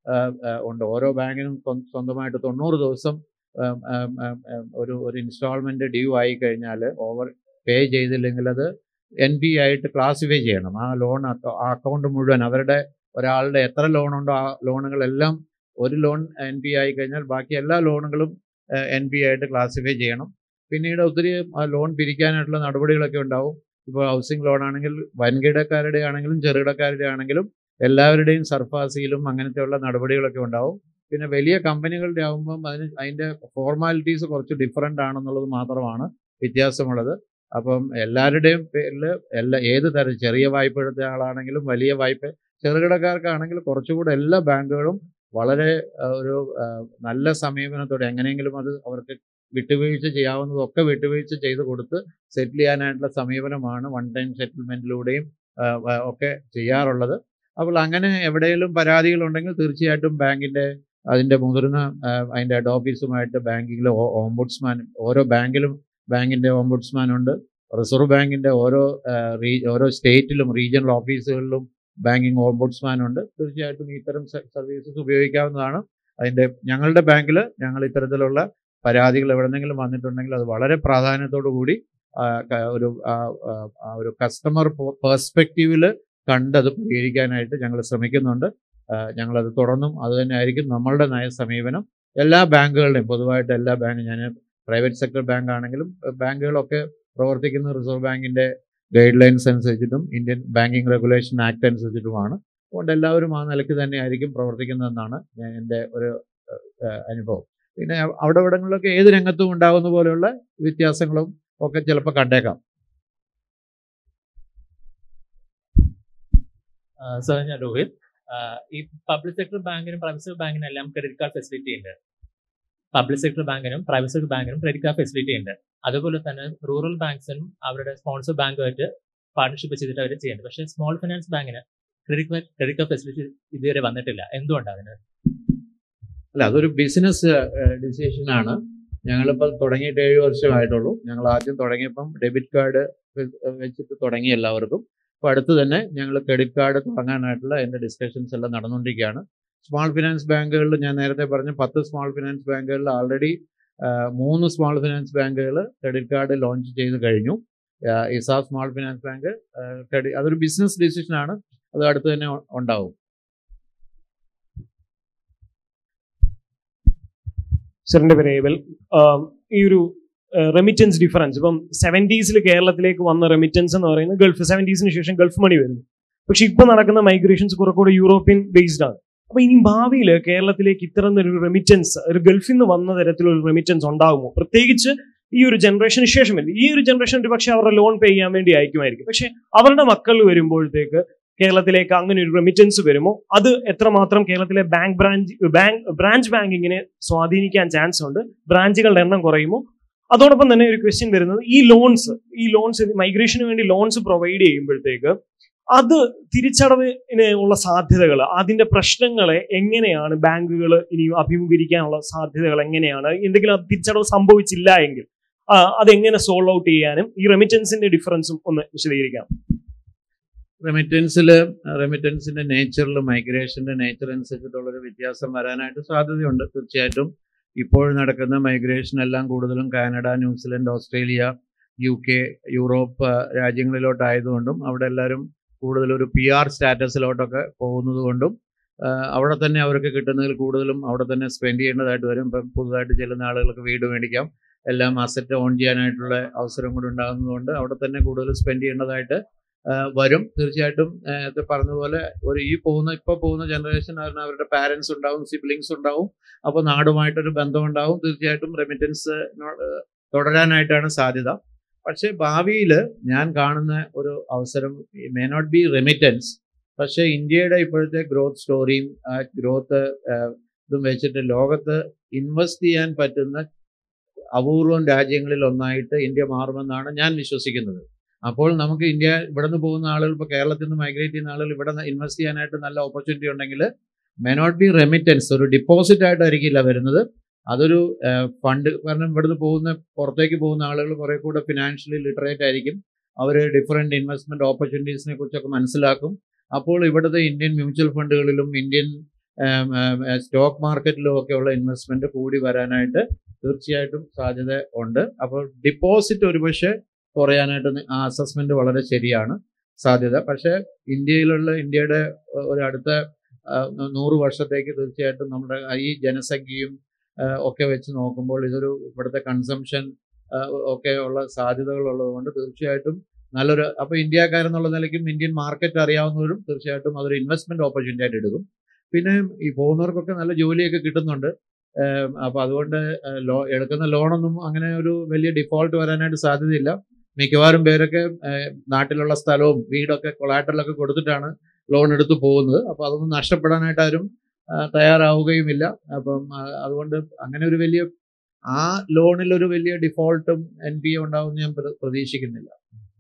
ഉണ്ട് ഓരോ ബാങ്കിനും സ്വ- സ്വന്തമായിട്ട് തൊണ്ണൂറ് ദിവസം ഉം, ഉം, ഉം, ഉം, ഒരു ഒരു ഇൻസ്റ്റാൾമെന്റ് ഡ്യൂ ആയി കഴിഞ്ഞാൽ ഓവർ പേ ചെയ്തില്ലെങ്കിൽ അത് എൻ പി ആയിട്ട് ക്ലാസിഫൈ ചെയ്യണം ആ ലോൺ ആ അക്കൗണ്ട് മുഴുവൻ അവരുടെ ഒരാളുടെ എത്ര ലോൺ ഉണ്ടോ ആ ലോണുകളെല്ലാം ഒരു ലോൺ എൻ പി ആയി കഴിഞ്ഞാൽ ബാക്കി എല്ലാ ലോണുകളും എൻ പി ആയിട്ട് ക്ലാസിഫൈ ചെയ്യണം പിന്നീട് ഒത്തിരി ആ ലോൺ പിരിക്കാനായിട്ടുള്ള നടപടികളൊക്കെ ഉണ്ടാവും ഇപ്പോൾ ഹൗസിംഗ് ലോൺ ആണെങ്കിൽ വൻകിടക്കാരുടെ ആണെങ്കിലും ചെറുകിടക്കാരുടെ ആണെങ്കിലും എല്ലാവരുടെയും സർഫാസിയിലും അങ്ങനത്തെയുള്ള നടപടികളൊക്കെ ഉണ്ടാവും പിന്നെ വലിയ കമ്പനികളുടെ ആകുമ്പം അതിന് അതിൻ്റെ ഫോർമാലിറ്റീസ് കുറച്ച് ഡിഫറെൻ്റ് ആണെന്നുള്ളത് മാത്രമാണ് വ്യത്യാസമുള്ളത് അപ്പം എല്ലാവരുടെയും പേരിൽ എല്ലാ ഏത് തരം ചെറിയ വായ്പ എടുത്ത ആളാണെങ്കിലും വലിയ വായ്പ ചെറുകിടക്കാർക്കാണെങ്കിൽ കുറച്ചുകൂടെ എല്ലാ ബാങ്കുകളും വളരെ ആ, ഒരു ആ, നല്ല സമീപനത്തോടെ എങ്ങനെയെങ്കിലും അത് അവർക്ക് വിട്ടുവീഴ്ച ചെയ്യാവുന്നതൊക്കെ വിട്ടുവീഴ്ച ചെയ്ത് കൊടുത്ത് സെറ്റിൽ ചെയ്യാനായിട്ടുള്ള സമീപനമാണ് വൺ ടൈം സെറ്റിൽമെൻറ്റിലൂടെയും ഒക്കെ ചെയ്യാറുള്ളത് അപ്പോൾ അങ്ങനെ എവിടെയെങ്കിലും പരാതികളുണ്ടെങ്കിൽ തീർച്ചയായിട്ടും ബാങ്കിൻ്റെ അതിൻ്റെ മുതിർന്ന ആ, അതിൻ്റെ ഹെഡ് ഓഫീസുമായിട്ട് ബാങ്കിലെ ഓംബുഡ്സ്മാൻ ഓരോ ബാങ്കിലും ബാങ്കിൻ്റെ ഓംബുഡ്സ്മാൻ ഉണ്ട് റിസർവ് ബാങ്കിൻ്റെ ഓരോ ആ, റീ ഓരോ സ്റ്റേറ്റിലും റീജിയണൽ ഓഫീസുകളിലും ബാങ്കിങ് ഓംബുഡ്സ്മാൻ ഉണ്ട് തീർച്ചയായിട്ടും ഇത്തരം സർവീസസ് ഉപയോഗിക്കാവുന്നതാണ് അതിൻ്റെ ഞങ്ങളുടെ ബാങ്കിൽ ഞങ്ങൾ ഇത്തരത്തിലുള്ള പരാതികൾ എവിടെന്നെങ്കിലും വന്നിട്ടുണ്ടെങ്കിൽ അത് വളരെ പ്രാധാന്യത്തോടു കൂടി ആ, ക- ഒരു ആ, ആ, ആ ഒരു കസ്റ്റമർ പേഴ്സ്പെക്റ്റീവിൽ കണ്ടത് പരിഹരിക്കാനായിട്ട് ഞങ്ങൾ ശ്രമിക്കുന്നുണ്ട് ആ, ഞങ്ങളത് തുടർന്നും അത് തന്നെ ആയിരിക്കും നമ്മളുടെ നയ സമീപനം എല്ലാ ബാങ്കുകളുടെയും പൊതുവായിട്ട് എല്ലാ ബാങ്ക് ഞാൻ പ്രൈവറ്റ് സെക്ടർ ബാങ്ക് ആണെങ്കിലും ഏഹ് ബാങ്കുകളൊക്കെ പ്രവർത്തിക്കുന്ന റിസർവ് ബാങ്കിൻ്റെ ഗൈഡ് ലൈൻസ് അനുസരിച്ചിട്ടും ഇന്ത്യൻ ബാങ്കിങ് റെഗുലേഷൻ ആക്ട് അനുസരിച്ചിട്ടുമാണ് അതുകൊണ്ട് എല്ലാവരും ആ നിലയ്ക്ക് തന്നെ ആയിരിക്കും പ്രവർത്തിക്കുന്നതെന്നാണ് ഞാൻ എൻ്റെ ഒരു ഏഹ്, ഏഹ്, അനുഭവം പിന്നെ അവിടെ ഇവിടങ്ങളിലൊക്കെ ഏത് രംഗത്തും ഉണ്ടാകുന്ന പോലെയുള്ള വ്യത്യാസങ്ങളും ഒക്കെ ചിലപ്പോൾ കണ്ടേക്കാം സാർ ഞാൻ രോഹിത് ആഹ് ഈ പബ്ലിക് സെക്ടർ ബാങ്കിനും പ്രൈവറ്റ് സെക്ടർ ബാങ്കിനും എല്ലാം ക്രെഡിറ്റ് കാർഡ് ഫെസിലിറ്റി ഉണ്ട് പബ്ലിക് സെക്ടർ ബാങ്കിനും പ്രൈവറ്റ് സെക്ടർ ബാങ്കിനും ക്രെഡിറ്റ് കാർഡ് ഫെസിലിറ്റി ഉണ്ട് അതുപോലെ തന്നെ റൂറൽ ബാങ്ക്സിനും അവരുടെ സ്പോൺസർ ബാങ്കുമായിട്ട് പാർട്ണർഷിപ്പ് ചെയ്തിട്ട് അവർ ചെയ്യുന്നുണ്ട് പക്ഷേ സ്മോൾ ഫിനാൻസ് ബാങ്കിന് credit card credit card facility ഇതുവരെ വന്നിട്ടില്ല എന്തുകൊണ്ടാണ് അതിന് അല്ല അതൊരു ബിസിനസ് ഡിസിഷനാണ് ഞങ്ങളിപ്പോൾ തുടങ്ങിയിട്ട് ഏഴ് വർഷമായിട്ടുള്ളൂ ഞങ്ങൾ ആദ്യം തുടങ്ങിയപ്പം ഡെബിറ്റ് കാർഡ് വെച്ചിട്ട് തുടങ്ങി എല്ലാവർക്കും അപ്പോൾ അടുത്ത് തന്നെ ഞങ്ങൾ ക്രെഡിറ്റ് കാർഡ് തുടങ്ങാനായിട്ടുള്ള എൻ്റെ ഡിസ്കഷൻസ് എല്ലാം നടന്നുകൊണ്ടിരിക്കുകയാണ് സ്മാൾ ഫിനാൻസ് ബാങ്കുകളിൽ ഞാൻ നേരത്തെ പറഞ്ഞ പത്ത് സ്മാൾ ഫിനാൻസ് ബാങ്കുകളിൽ ആൾറെഡി മൂന്ന് സ്മാൾ ഫിനാൻസ് ബാങ്കുകൾ ക്രെഡിറ്റ് കാർഡ് ലോഞ്ച് ചെയ്ത് കഴിഞ്ഞു ഇസാ സ്മാൾ ഫിനാൻസ് ബാങ്ക് ക്രെഡിറ്റ് അതൊരു ബിസിനസ് ഡിസിഷനാണ് അത് അടുത്ത് തന്നെ ഉ- ഉണ്ടാവും സാറിന്റെ പേര് ഏവൽ ആം, ഈ ഒരു റെമിറ്റൻസ് ഡിഫറൻസ് ഇപ്പം സെവൻറ്റീസിൽ കേരളത്തിലേക്ക് വന്ന റെമിറ്റൻസ് എന്ന് പറയുന്നത് ഗൾഫ് സെവൻറ്റീസിന് ശേഷം ഗൾഫ് മണി വരുന്നു പക്ഷെ ഇപ്പൊ നടക്കുന്ന മൈഗ്രേഷൻസ് കുറെ കൂടെ യൂറോപ്യൻ ബേസ്ഡ് ആണ് അപ്പൊ ഇനി ഭാവിയിൽ കേരളത്തിലേക്ക് ഇത്തരം ഒരു റെമിറ്റൻസ് ഒരു ഗൾഫിൽ നിന്ന് വന്ന തരത്തിലുള്ള റെമിറ്റൻസ് ഉണ്ടാകുമോ പ്രത്യേകിച്ച് ഈ ഒരു ജനറേഷന് ശേഷമല്ല ഈ ഒരു ജനറേഷൻ ഒരു പക്ഷേ അവരുടെ ലോൺ പേ ചെയ്യാൻ വേണ്ടി അയക്കുമായിരിക്കും പക്ഷെ അവരുടെ മക്കൾ വരുമ്പോഴത്തേക്ക് കേരളത്തിലേക്ക് അങ്ങനെ ഒരു റെമിറ്റൻസ് വരുമോ അത് എത്രമാത്രം കേരളത്തിലെ ബാങ്ക് ബ്രാഞ്ച് ബാങ്ക് ബ്രാഞ്ച് ബാങ്കിങ്ങിനെ സ്വാധീനിക്കാൻ ചാൻസ് ഉണ്ട് ബ്രാഞ്ചുകളുടെ എണ്ണം കുറയുമോ അതോടൊപ്പം തന്നെ ഒരു ക്വസ്റ്റ്യൻ വരുന്നത് ഈ ലോൺസ് ഈ ലോൺസ് മൈഗ്രേഷന് വേണ്ടി ലോൺസ് പ്രൊവൈഡ് ചെയ്യുമ്പോഴത്തേക്ക് അത് തിരിച്ചടവിന് ഉള്ള സാധ്യതകൾ അതിന്റെ പ്രശ്നങ്ങളെ എങ്ങനെയാണ് ബാങ്കുകൾ ഇനി അഭിമുഖീകരിക്കാനുള്ള സാധ്യതകൾ എങ്ങനെയാണ് എന്തെങ്കിലും അത് തിരിച്ചടവ് സംഭവിച്ചില്ല എങ്കിൽ ആ, അതെങ്ങനെ സോൾവ് ഔട്ട് ചെയ്യാനും ഈ റെമിറ്റൻസിന്റെ ഡിഫറൻസും ഒന്ന് വിശദീകരിക്കാം റെമിറ്റൻസിൽ റെമിറ്റൻസിന്റെ നേച്ചറിൽ മൈഗ്രേഷന്റെ നേച്ചർ അനുസരിച്ചിട്ടുള്ളൊരു വ്യത്യാസം വരാനായിട്ട് സാധ്യതയുണ്ട് തീർച്ചയായിട്ടും ഇപ്പോൾ നടക്കുന്ന മൈഗ്രേഷൻ എല്ലാം കൂടുതലും Canada New Zealand Australia U K Europe ആ, രാജ്യങ്ങളിലോട്ടായതുകൊണ്ടും അവിടെ എല്ലാവരും കൂടുതൽ ഒരു പി ആർ സ്റ്റാറ്റസിലോട്ടൊക്കെ പോകുന്നത് കൊണ്ടും ആ, അവിടെ തന്നെ അവർക്ക് കിട്ടുന്നതിൽ കൂടുതലും അവിടെ തന്നെ സ്പെൻഡ് ചെയ്യേണ്ടതായിട്ട് വരും ഇപ്പം പുതുതായിട്ട് ചെല്ലുന്ന ആളുകൾക്ക് വീട് മേടിക്കാം എല്ലാം അസറ്റ് ഓൺ ചെയ്യാനായിട്ടുള്ള അവസരം കൂടി ഉണ്ടാകുന്നതുകൊണ്ട് അവിടെ തന്നെ കൂടുതൽ സ്പെൻഡ് ചെയ്യേണ്ടതായിട്ട് ആ, വരും തീർച്ചയായിട്ടും നേരത്തെ പറഞ്ഞതുപോലെ ഒരു ഈ പോകുന്ന ഇപ്പോൾ പോകുന്ന ജനറേഷൻ കാരണം അവരുടെ പാരൻസ് ഉണ്ടാവും സിബ്ലിങ്സ് ഉണ്ടാവും അപ്പോൾ നാടുമായിട്ടൊരു ബന്ധമുണ്ടാവും തീർച്ചയായിട്ടും റെമിറ്റൻസ് തുടരാനായിട്ടാണ് സാധ്യത പക്ഷേ ഭാവിയിൽ ഞാൻ കാണുന്ന ഒരു അവസരം മേ നോട്ട് ബി റെമിറ്റൻസ് പക്ഷേ ഇന്ത്യയുടെ ഇപ്പോഴത്തെ ഗ്രോത്ത് സ്റ്റോറിയും ആ ഗ്രോത്ത് ഇതും വെച്ചിട്ട് ലോകത്ത് ഇൻവെസ്റ്റ് ചെയ്യാൻ പറ്റുന്ന അപൂർവം രാജ്യങ്ങളിൽ ഒന്നായിട്ട് ഇന്ത്യ മാറുമെന്നാണ് ഞാൻ വിശ്വസിക്കുന്നത് അപ്പോൾ നമുക്ക് ഇന്ത്യ ഇവിടെ നിന്ന് പോകുന്ന ആളുകൾ ഇപ്പോൾ കേരളത്തിൽ നിന്ന് മൈഗ്രേറ്റ് ചെയ്യുന്ന ആളുകൾ ഇവിടെ ഇൻവെസ്റ്റ് ചെയ്യാനായിട്ട് നല്ല ഓപ്പർച്യൂണിറ്റി ഉണ്ടെങ്കിൽ മേ നോട്ട് ബി റെമിറ്റൻസ് ഒരു ഡിപ്പോസിറ്റ് ആയിട്ടായിരിക്കില്ല വരുന്നത് അതൊരു ഫണ്ട് കാരണം ഇവിടുന്ന് പോകുന്ന പുറത്തേക്ക് പോകുന്ന ആളുകൾ കുറെ കൂടെ ഫിനാൻഷ്യലി ലിറ്ററേറ്റ് ആയിരിക്കും അവർ ഡിഫറെൻറ്റ് ഇൻവെസ്റ്റ്മെൻറ്റ് ഓപ്പർച്യൂണിറ്റീസിനെ കുറിച്ചൊക്കെ മനസ്സിലാക്കും അപ്പോൾ ഇവിടുത്തെ ഇന്ത്യൻ മ്യൂച്വൽ ഫണ്ടുകളിലും ഇന്ത്യൻ സ്റ്റോക്ക് മാർക്കറ്റിലും ഒക്കെ ഉള്ള ഇൻവെസ്റ്റ്മെന്റ് കൂടി വരാനായിട്ട് തീർച്ചയായിട്ടും സാധ്യത ഉണ്ട് അപ്പോൾ ഡിപ്പോസിറ്റ് ഒരുപക്ഷെ കുറയാനായിട്ട് നി- ആ അസസ്മെന്റ് വളരെ ശരിയാണ് സാധ്യത പക്ഷേ ഇന്ത്യയിലുള്ള ഇന്ത്യയുടെ ഏഹ്, ഒരു അടുത്ത ആ, നൂറ് വർഷത്തേക്ക് തീർച്ചയായിട്ടും നമ്മുടെ ഈ ജനസംഖ്യയും ആ, ഒക്കെ വെച്ച് നോക്കുമ്പോൾ ഇതൊരു ഇവിടുത്തെ കൺസംഷൻ ഒക്കെ ഉള്ള സാധ്യതകൾ ഉള്ളതുകൊണ്ട് തീർച്ചയായിട്ടും നല്ലൊരു അപ്പോൾ ഇന്ത്യക്കാരെന്നുള്ള നിലയ്ക്കും ഇന്ത്യൻ മാർക്കറ്റ് അറിയാവുന്നവരും തീർച്ചയായിട്ടും അതൊരു ഇൻവെസ്റ്റ്മെന്റ് ഓപ്പർച്യൂണിറ്റി ആയിട്ട് എടുക്കും പിന്നെ ഈ പോകുന്നവർക്കൊക്കെ നല്ല ജോലിയൊക്കെ കിട്ടുന്നുണ്ട് ഏം, അപ്പോൾ അതുകൊണ്ട് ഏഹ്, ലോ എടുക്കുന്ന ലോണൊന്നും അങ്ങനെ ഒരു വലിയ ഡിഫോൾട്ട് വരാനായിട്ട് സാധ്യതയില്ല മിക്കവാറും പേരൊക്കെ ഏഹ്, നാട്ടിലുള്ള സ്ഥലവും വീടൊക്കെ കൊളാറ്ററലൊക്കെ കൊടുത്തിട്ടാണ് ലോൺ എടുത്ത് പോകുന്നത് അപ്പോൾ അതൊന്നും നഷ്ടപ്പെടാനായിട്ട് ആരും ആ, തയ്യാറാവുകയുമില്ല അപ്പം ആ, അതുകൊണ്ട് അങ്ങനെ ഒരു വലിയ ആ ലോണിൽ ഒരു വലിയ ഡിഫോൾട്ടും എൻ പി എ ഉണ്ടാവും ഞാൻ പ്ര- പ്രതീക്ഷിക്കുന്നില്ല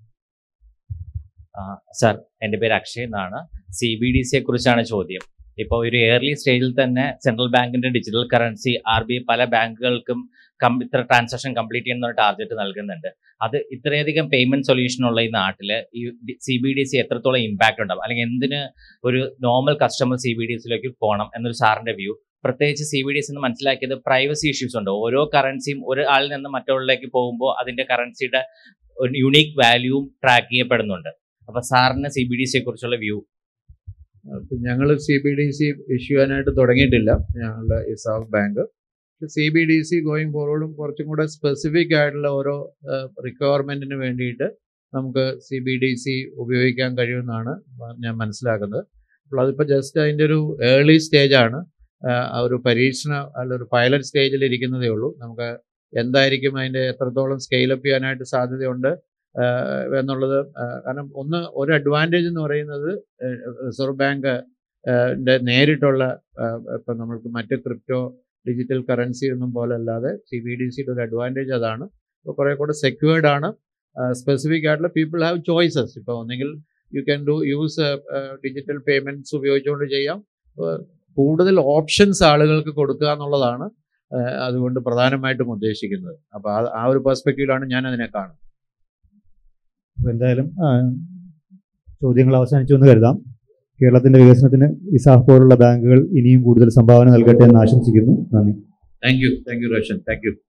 സർ എൻ്റെ പേര് അക്ഷയ് എന്നാണ് സി ബി ഡി സിയെ കുറിച്ചാണ് ചോദ്യം ഇപ്പോൾ ഒരു ഏർലി സ്റ്റേജിൽ തന്നെ സെൻട്രൽ ബാങ്കിന്റെ digital currency R B I പല ബാങ്കുകൾക്കും കം- ഇത്ര ട്രാൻസാക്ഷൻ കംപ്ലീറ്റ് ചെയ്യുന്ന ഒരു ടാർഗറ്റ് നൽകുന്നുണ്ട് അത് ഇത്രയധികം പേയ്മെന്റ് സൊല്യൂഷൻ ഉള്ള ഈ നാട്ടിൽ ഈ സി ബി ഡി സി എത്രത്തോളം ഇമ്പാക്ട് ഉണ്ടാവും അല്ലെങ്കിൽ എന്തിന് ഒരു normal customer C B D സിയിലേക്ക് പോകണം എന്നൊരു സാറിന്റെ വ്യൂ പ്രത്യേകിച്ച് സി ബി ഡി എസ് എന്ന് മനസ്സിലാക്കിയത് പ്രൈവസി ഇഷ്യൂസ് ഉണ്ട് ഓരോ കറൻസിയും ഒരു ആളിൽ നിന്ന് മറ്റുള്ളിലേക്ക് പോകുമ്പോൾ അതിന്റെ കറൻസിയുടെ ഒരു യുണീക്ക് വാല്യൂവും ട്രാക്ക് ചെയ്യപ്പെടുന്നുണ്ട് അപ്പൊ സാറിന് സി ബി ഡി സിയെ കുറിച്ചുള്ള വ്യൂ ഞങ്ങൾ C B D C issue ചെയ്യാനായിട്ട് തുടങ്ങിയിട്ടില്ല ഞങ്ങളുടെ ESAF bank C B D C going ഫോർവേഡും കുറച്ചും കൂടെ സ്പെസിഫിക് ആയിട്ടുള്ള ഓരോ റിക്വയർമെന്റിന് വേണ്ടിയിട്ട് നമുക്ക് സി ബി ഡി സി ഉപയോഗിക്കാൻ കഴിയുമെന്നാണ് ഞാൻ മനസ്സിലാക്കുന്നത് അപ്പോൾ അതിപ്പോൾ ജസ്റ്റ് അതിൻ്റെ ഒരു ഏർലി സ്റ്റേജാണ് ഒരു പരീക്ഷണ അല്ല ഒരു പൈലറ്റ് സ്റ്റേജിൽ ഇരിക്കുന്നതേ ഉള്ളൂ നമുക്ക് എന്തായിരിക്കും അതിൻ്റെ എത്രത്തോളം സ്കെയിലപ്പ് ചെയ്യാനായിട്ട് സാധ്യതയുണ്ട് ആഹ് എന്നുള്ളത് ആഹ് കാരണം ഒന്ന് ഒരു അഡ്വാൻറ്റേജ് എന്ന് പറയുന്നത് റിസർവ് ബാങ്ക് ന്റെ നേരിട്ടുള്ള ആഹ് ഇപ്പം നമ്മൾക്ക് മറ്റ് ക്രിപ്റ്റോ ഡിജിറ്റൽ കറൻസി ഒന്നും പോലെ അല്ലാതെ സി ബി ഡി സിയുടെ ഒരു അഡ്വാൻറ്റേജ് അതാണ് ഇപ്പോൾ കുറേ കൂടെ സെക്യൂർഡ് ആണ് സ്പെസിഫിക് ആയിട്ടുള്ള പീപ്പിൾ ഹാവ് ചോയ്സസ് ഇപ്പോൾ ഒന്നെങ്കിൽ you can do use digital payments ഉപയോഗിച്ചുകൊണ്ട് ചെയ്യാം ആഹ് കൂടുതൽ ഓപ്ഷൻസ് ആളുകൾക്ക് കൊടുക്കുക എന്നുള്ളതാണ് ആഹ് അതുകൊണ്ട് പ്രധാനമായിട്ടും ഉദ്ദേശിക്കുന്നത് അപ്പോൾ ആ ആ ഒരു പെർസ്പെക്റ്റീവിലാണ് ഞാൻ അതിനെ കാണുന്നത് അപ്പോൾ എന്തായാലും ആ, ചോദ്യങ്ങൾ അവസാനിച്ചു എന്ന് കരുതാം കേരളത്തിന്റെ വികസനത്തിന് ഇസാഫ് പോലുള്ള ബാങ്കുകൾ ഇനിയും കൂടുതൽ സംഭാവന നൽകട്ടെ എന്ന് ആശംസിക്കുന്നു നന്ദി thank you thank you Roshan thank U